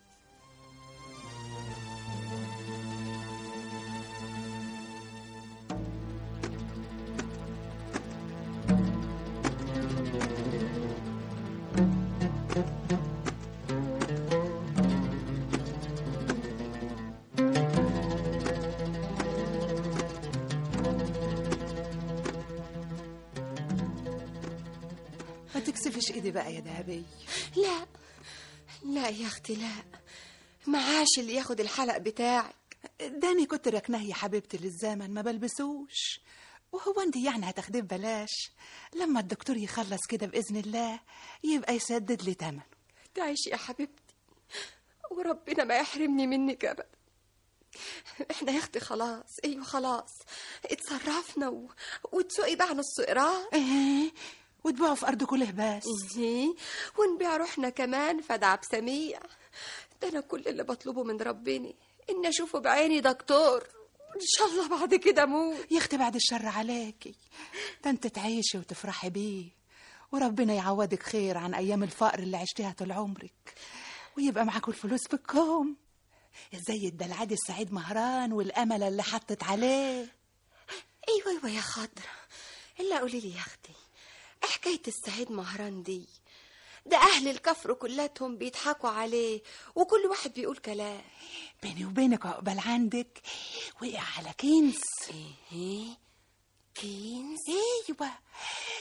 ما تكسفش ايدي بقى يا دهبي لا لا يا اختي لا معاش اللي ياخد الحلق بتاعك داني كنت ركناه يا حبيبتي للزمن ما بلبسوش وهو انت يعني هتاخديه ببلاش لما الدكتور يخلص كده باذن الله يبقى يسدد لي تمنه تعيشي يا حبيبتي وربنا ما يحرمني منك ابدا احنا يا اختي خلاص ايوه خلاص اتصرفنا و... وتسوقي بقى نص قراط ايه وتبيعوا في ارض كله بس إيه، ونبيع روحنا كمان فدع بسميع ده انا كل اللي بطلبه من ربنا ان اشوفه بعيني دكتور ان شاء الله بعد كده اموت يا اختي بعد الشر عليكي ده انت تعيشي وتفرحي بيه وربنا يعوضك خير عن ايام الفقر اللي عشتيها طول عمرك ويبقى معاكوا الفلوس بالكوم زي الدلعاد السعيد مهران والامل اللي حطت عليه ايوه ايوه يا خضرة الا قولي لي يا اختي إيه حكايه السعيد مهران دي ده اهل الكفر كلاتهم بيضحكوا عليه وكل واحد بيقول كلام بيني وبينك عقبال عندك وقع على كنز ايه كنز ايوه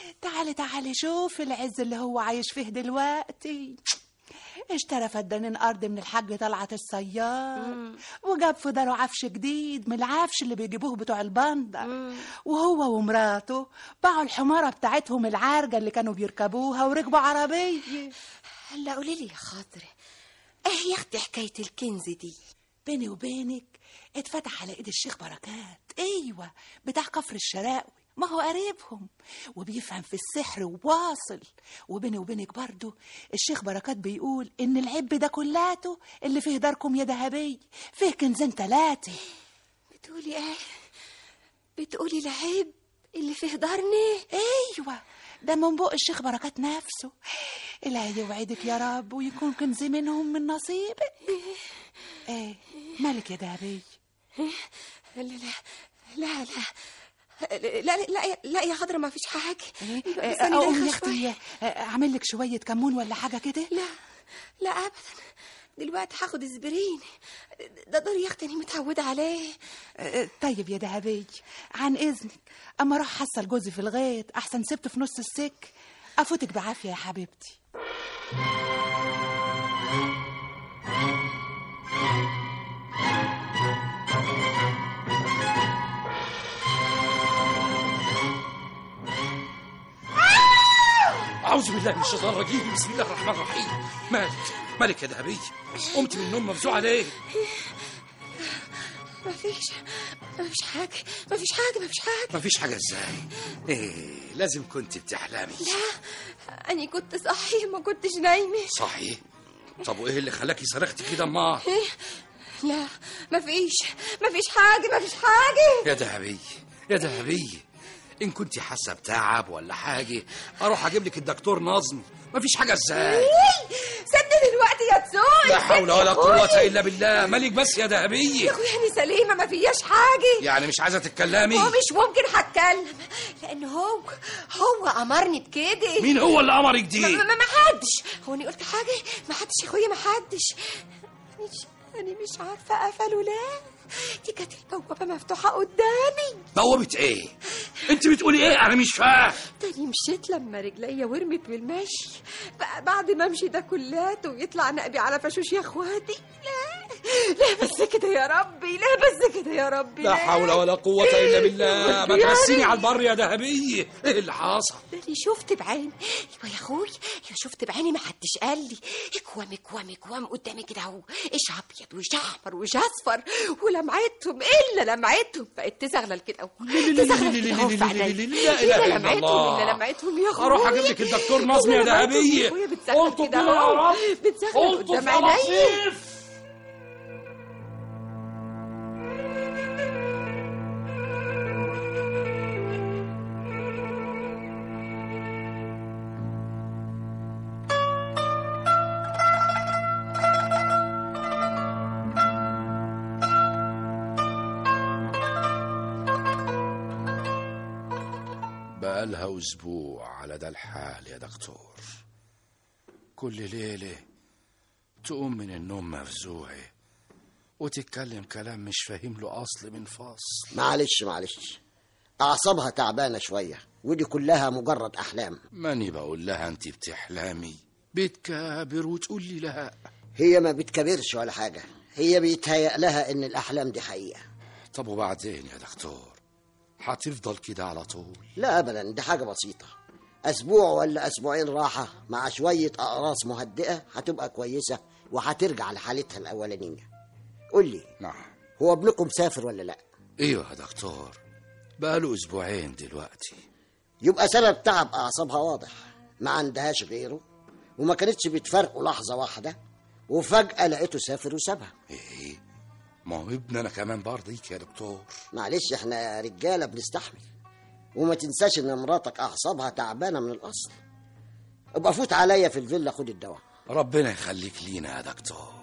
تعالي تعالي شوف العز اللي هو عايش فيه دلوقتي اشترى فدانين ارض من الحاج طلعت الصياد وجاب في داره عفش جديد من العفش اللي بيجيبوه بتوع البندر وهو ومراته باعوا الحماره بتاعتهم العارجه اللي كانوا بيركبوها وركبوا عربيه هلا قولي لي يا خاطر ايه يا اختي حكايه الكنز دي بيني وبينك اتفتح على ايد الشيخ بركات ايوه بتاع كفر الشراقوي ما هو قريبهم وبيفهم في السحر وواصل وبيني وبينك برضو الشيخ بركات بيقول ان العب ده كلاته اللي فيه داركم يا ذهبي فيه كنزين تلاتة بتقولي ايه بتقولي العيب اللي في دارني ايوه ده من بق الشيخ بركات نفسه الهي يوعدك يا رب ويكون كنز منهم من نصيبك ايه مالك يا ذهبي لا لا لا لا لا لا لا, لا يا خضرة ما فيش حاجة بس أنا اقوم دايخة يا اختي اعمل لك شويه كمون ولا حاجه كده لا لا ابدا دلوقتي هاخد اسبرين ده دور يا اختي انا متعوده عليه آه، طيب يا دهبي عن اذنك اما اروح حصل جوزي في الغيط احسن سبته في نص السك افوتك بعافيه يا حبيبتي أعوذ بالله من الشيطان الرجيم بسم الله الرحمن الرحيم مالك مالك يا ذهبي قمت من النوم مفزوعة ليه ما فيش ما فيش حاجة ما فيش حاجة ما فيش حاجة مفيش حاجة ازاي ايه لازم كنت بتحلمي لا أنا كنت صحي ما كنتش نايمة صحيح طب وايه اللي خلاكي صرختي كده ما لا ما فيش ما فيش حاجة ما فيش حاجة يا ذهبي يا ذهبي ان كنت حاسه بتعب ولا حاجه اروح اجيب لك الدكتور نظمي مفيش حاجه ازاي سيبني دلوقتي يا تسوق لا حول ولا قوه الا بالله مالك بس يا ذهبي يا اخويا انا سليمة ما فيهاش حاجة يعني مش عايزه تتكلمي هو مش ممكن هتكلم لأن هو هو أمرني بكده مين هو اللي امرك ما, دي ما, ما حدش هو أنا قلت حاجة ما حدش يا اخويا ما حدش مش أنا مش عارفة قفله ليه دي كانت البوابة مفتوحة قدامي بوابه ايه انت بتقولي ايه انا مش فاهم تاني مشيت لما رجليا ورمت بالمشي بقى بعد ما امشي ده كلاته ويطلع نقبي على فشوش يا اخواتي لا لا بس كده يا ربي لا بس كده يا ربي لا حول ولا قوه الا بالله ما ترسيني على البر يا ذهبي ايه اللي حصل ده أنا شفت بعيني ايوه يا اخوي يا شفت بعيني ما حدش قال لي اكوام اكوام اكوام قدامي كده اهو ايش ابيض وايش احمر وايش اصفر ولمعتهم الا لمعتهم بقت تزغلل كده اهو تزغلل كده اهو في عينيا لا اله الا لمعتهم الله الا لمعتهم يا اخوي اروح اجيب لك الدكتور نظمي يا ذهبي اخويا بتزغلل قلت كده كده يا اهو رب بتزغلل قلت قدام يا عينيا لطيف بقالها أسبوع على ده الحال يا دكتور كل ليلة تقوم من النوم مفزوعة وتتكلم كلام مش فاهم له أصل من فصل معلش معلش أعصابها تعبانة شوية ودي كلها مجرد أحلام ماني بقول لها أنت بتحلمي بتكابر وتقول لي لا هي ما بتكبرش ولا حاجة هي بيتهيأ لها إن الأحلام دي حقيقة طب وبعدين يا دكتور هتفضل كده على طول لا أبدا دي حاجة بسيطة أسبوع ولا أسبوعين راحة مع شوية أقراص مهدئة هتبقى كويسة وهترجع لحالتها الأولانية قول لي نعم هو ابنكم سافر ولا لا ايوه يا دكتور بقاله اسبوعين دلوقتي يبقى سبب تعب أعصابها واضح ما عندهاش غيره وما كانتش بتفرقوا لحظة واحدة وفجأة لقيته سافر وسابها ايه ما هو ابننا كمان برضيك يا دكتور معلش احنا رجالة بنستحمل وما تنساش ان مراتك اعصابها تعبانة من الاصل ابقى فوت عليا في الفيلا خد الدواء ربنا يخليك لينا يا دكتور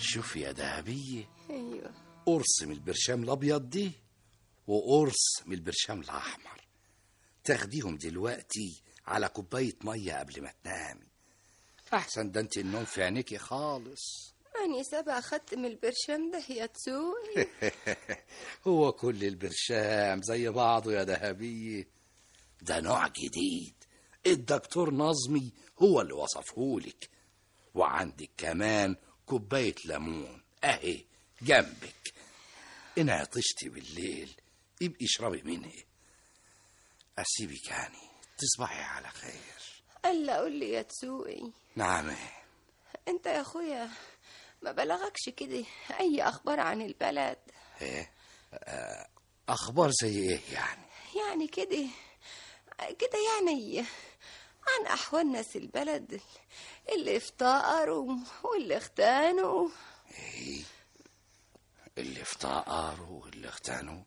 شوف يا دهبية ايوه قرص من البرشام الأبيض دي وقرص من البرشام الأحمر تاخديهم دلوقتي على كوباية مية قبل ما تنامي أحسن ده أنت النوم في عينيكي خالص أني سبع أخدت من البرشام ده يا تسوقي هو كل البرشام زي بعضه يا دهبية ده نوع جديد الدكتور نظمي هو اللي وصفهولك وعندك كمان كوباية ليمون أهي جنبك إن عطشتي بالليل يبقي اشربي منها أسيبك يعني تصبحي على خير ألا قول لي يا تسوقي نعم أنت يا أخويا ما بلغكش كده أي أخبار عن البلد إيه آه، أخبار زي إيه يعني يعني كده كده يعني عن أحوال ناس البلد اللي افتقروا واللي اختانوا إيه اللي افتقروا واللي اختنوا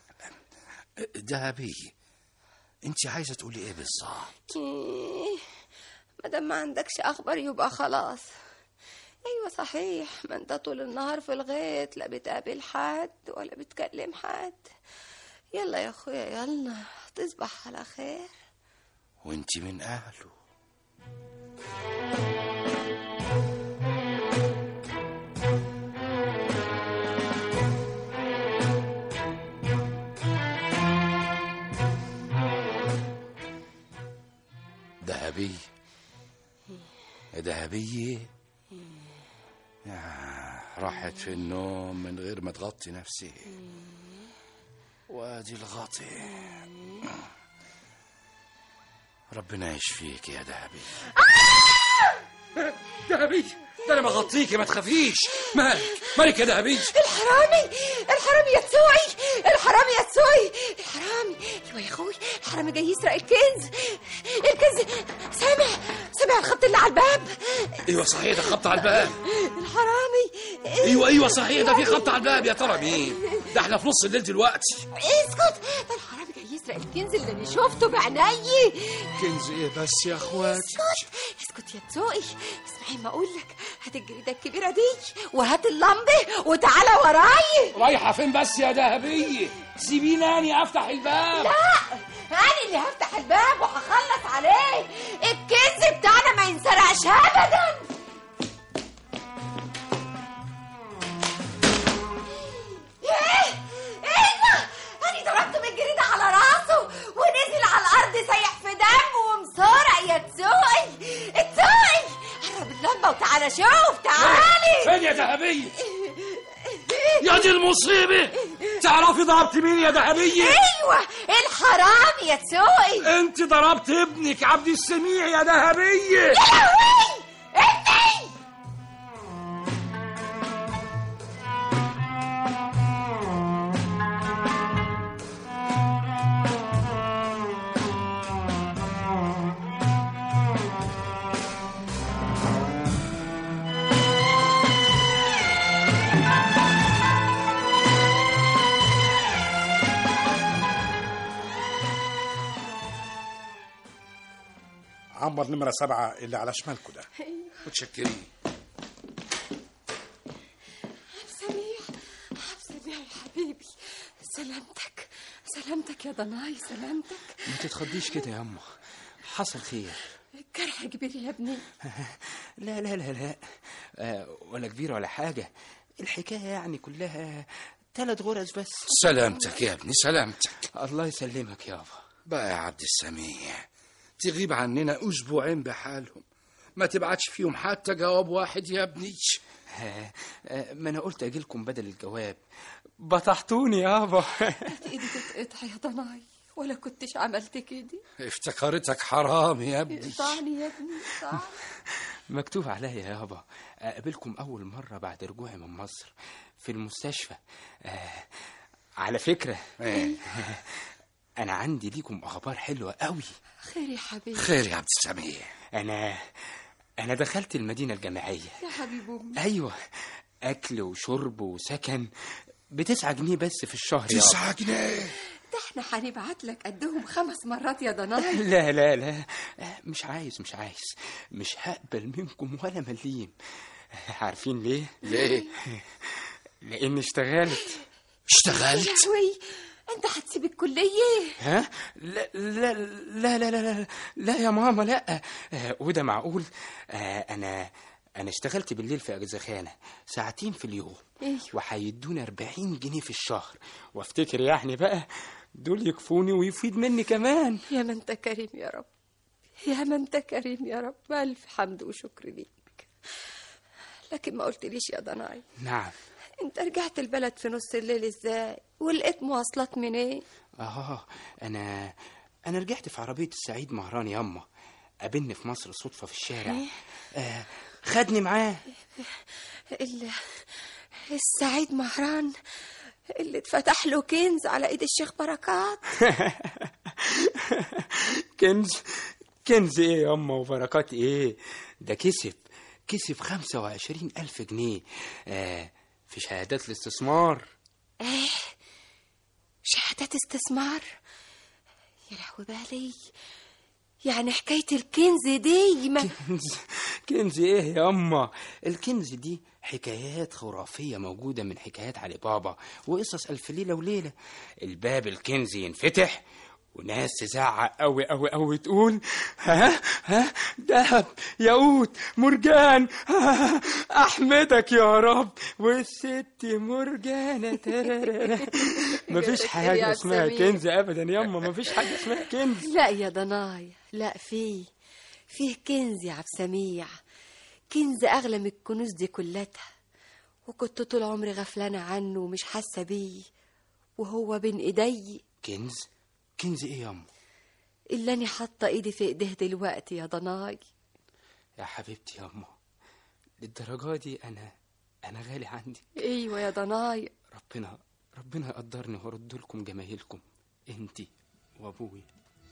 دهبية انت عايزة تقولي ايه بالظبط إيه، مادام ما عندكش أخبار يبقى خلاص أيوة صحيح ما أنت طول النهار في الغيط لا بتقابل حد ولا بتكلم حد يلا يا أخويا يلا تصبح على خير وانت من اهله ذهبية ذهبية آه، راحت في النوم من غير ما تغطي نفسها وادي الغطي ربنا يشفيك يا ذهبي دهبي ده انا مغطيكي ما تخافيش مالك مالك يا دهبي الحرامي الحرامي يا تسوعي الحرامي يا تسوعي الحرامي ايوه يا اخوي الحرامي جاي يسرق الكنز الكنز سامع سامع الخبط اللي على الباب ايوه صحيح ده خبط على الباب الحرامي ايوه ايوه صحيح ده في خبط على الباب يا ترى مين ده احنا في نص الليل دلوقتي اسكت ده الحرامي جاي يسرق الكنز اللي انا شفته بعيني كنز ايه بس يا اخواتي اسكت اسكت يا تسوقي اسمعي ما اقول لك هات الجريده الكبيره دي وهات اللمبه وتعالى وراي رايحه فين بس يا دهبيه سيبيني اني افتح الباب لا انا اللي هفتح الباب وهخلص عليه الكنز بتاعنا ما ينسرقش ابدا ايه ايه ده انا ضربت من الجريده على راسه ونزل على الارض سايح في دم ومسرق يا تسوقي التسوقي قرب اللمبه وتعالى شوف تعالي فين يا دهبيه يا دي المصيبه تعرفي ضربت مين يا دهبيه ايوه الحرامي يا تسوقي انت ضربت ابنك عبد السميع يا دهبيه يا لهوي انتي عنبر نمرة سبعة اللي على شمالكوا ده متشكرين سميع سميع يا حبيبي سلامتك سلامتك يا ضناي سلامتك ما تتخضيش كده يا أمه حصل خير الجرح كبير يا ابني لا لا لا لا آه ولا كبير ولا حاجة الحكاية يعني كلها ثلاث غرز بس سلامتك يا ابني سلامتك الله يسلمك يابا بقى يا عبد السميع تغيب عننا اسبوعين بحالهم ما تبعتش فيهم حتى جواب واحد يا ابني آه آه ما أنا قلت أجيلكم بدل الجواب بطحتوني يابا ايدي تتقطع يا ضناي ولا كنتش عملت كده افتكرتك حرام يا ابني اقطعني يا ابني اقطعني مكتوب عليا يابا أقابلكم أول مرة بعد رجوعي من مصر في المستشفى آه على فكرة إيه؟ أنا عندي ليكم أخبار حلوة قوي خير يا حبيبي خير يا عبد السميع أنا أنا دخلت المدينة الجامعية يا حبيب امي أيوة أكل وشرب وسكن بتسعة جنيه بس في الشهر يابا تسعة جنيه ده احنا هنبعت لك قدهم خمس مرات يا ضناي لا لا لا مش عايز مش عايز مش هقبل منكم ولا مليم عارفين ليه ليه لاني اشتغلت اشتغلت لهوي انت هتسيب الكليه ها لا لا لا لا لا لا, لا يا ماما لا آه، وده معقول آه، انا انا اشتغلت بالليل في اجزخانه ساعتين في اليوم ايوه وهيدوني 40 جنيه في الشهر وافتكر يعني بقى دول يكفوني ويفيد مني كمان يا ما انت كريم يا رب يا ما انت كريم يا رب الف حمد وشكر ليك لكن ما قلتليش يا ضناي نعم انت رجعت البلد في نص الليل ازاي ولقيت مواصلات منين اه انا انا رجعت في عربيه السعيد مهران ياما قابلني في مصر صدفه في الشارع آه خدني معاه ال... السعيد مهران اللي اتفتح له كنز على ايد الشيخ بركات كنز كنز ايه يا اما وبركات ايه ده كسب كسب خمسة وعشرين ألف جنيه آه في شهادات الاستثمار ايه شهادات استثمار يا لهوي بالي يعني حكاية الكنز دي ما كنز كنز ايه يا اما الكنز دي حكايات خرافية موجودة من حكايات علي بابا وقصص ألف ليلة وليلة الباب الكنز ينفتح وناس تزعق قوي قوي قوي تقول ها ها دهب ياقوت مرجان ها احمدك يا رب والست مرجانه ترارارا. مفيش يا حاجه اسمها سمير. كنز ابدا ياما مفيش حاجه اسمها كنز لا يا ضناي لا فيه فيه كنز يا عبد سميع كنز اغلى من الكنوز دي كلها وكنت طول عمري غفلانه عنه ومش حاسه بيه وهو بين ايدي كنز كنز ايه ياما اللي انا حاطه ايدي في ايديه دلوقتي يا ضناي يا حبيبتي ياما للدرجه دي انا انا غالي عندي ايوه يا ضناي ربنا ربنا يقدرني ويرد لكم جمايلكم انتي وابويا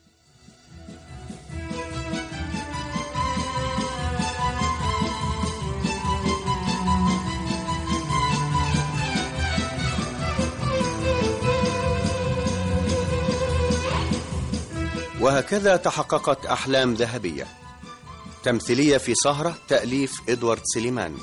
وهكذا تحققت أحلام ذهبية تمثيلية في سهرة تأليف إدوارد سليمان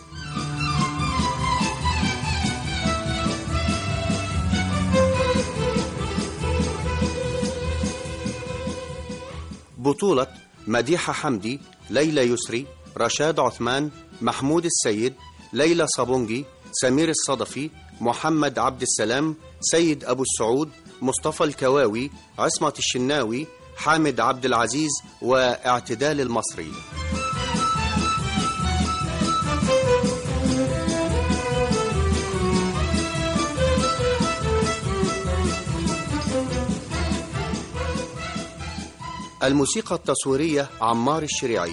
بطولة مديحة حمدي ليلى يسري رشاد عثمان محمود السيد ليلى صابونجي سمير الصدفي محمد عبد السلام سيد أبو السعود مصطفى الكواوي عصمة الشناوي حامد عبد العزيز واعتدال المصري الموسيقى التصويرية عمار الشريعي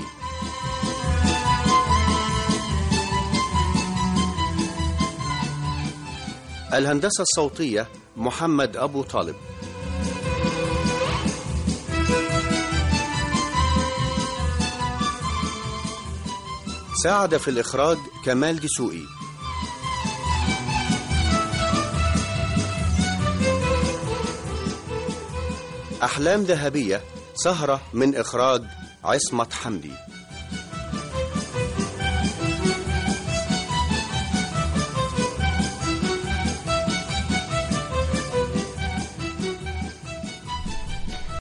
الهندسة الصوتية محمد أبو طالب ساعد في الإخراج كمال دسوقي أحلام ذهبية سهرة من إخراج عصمت حمدي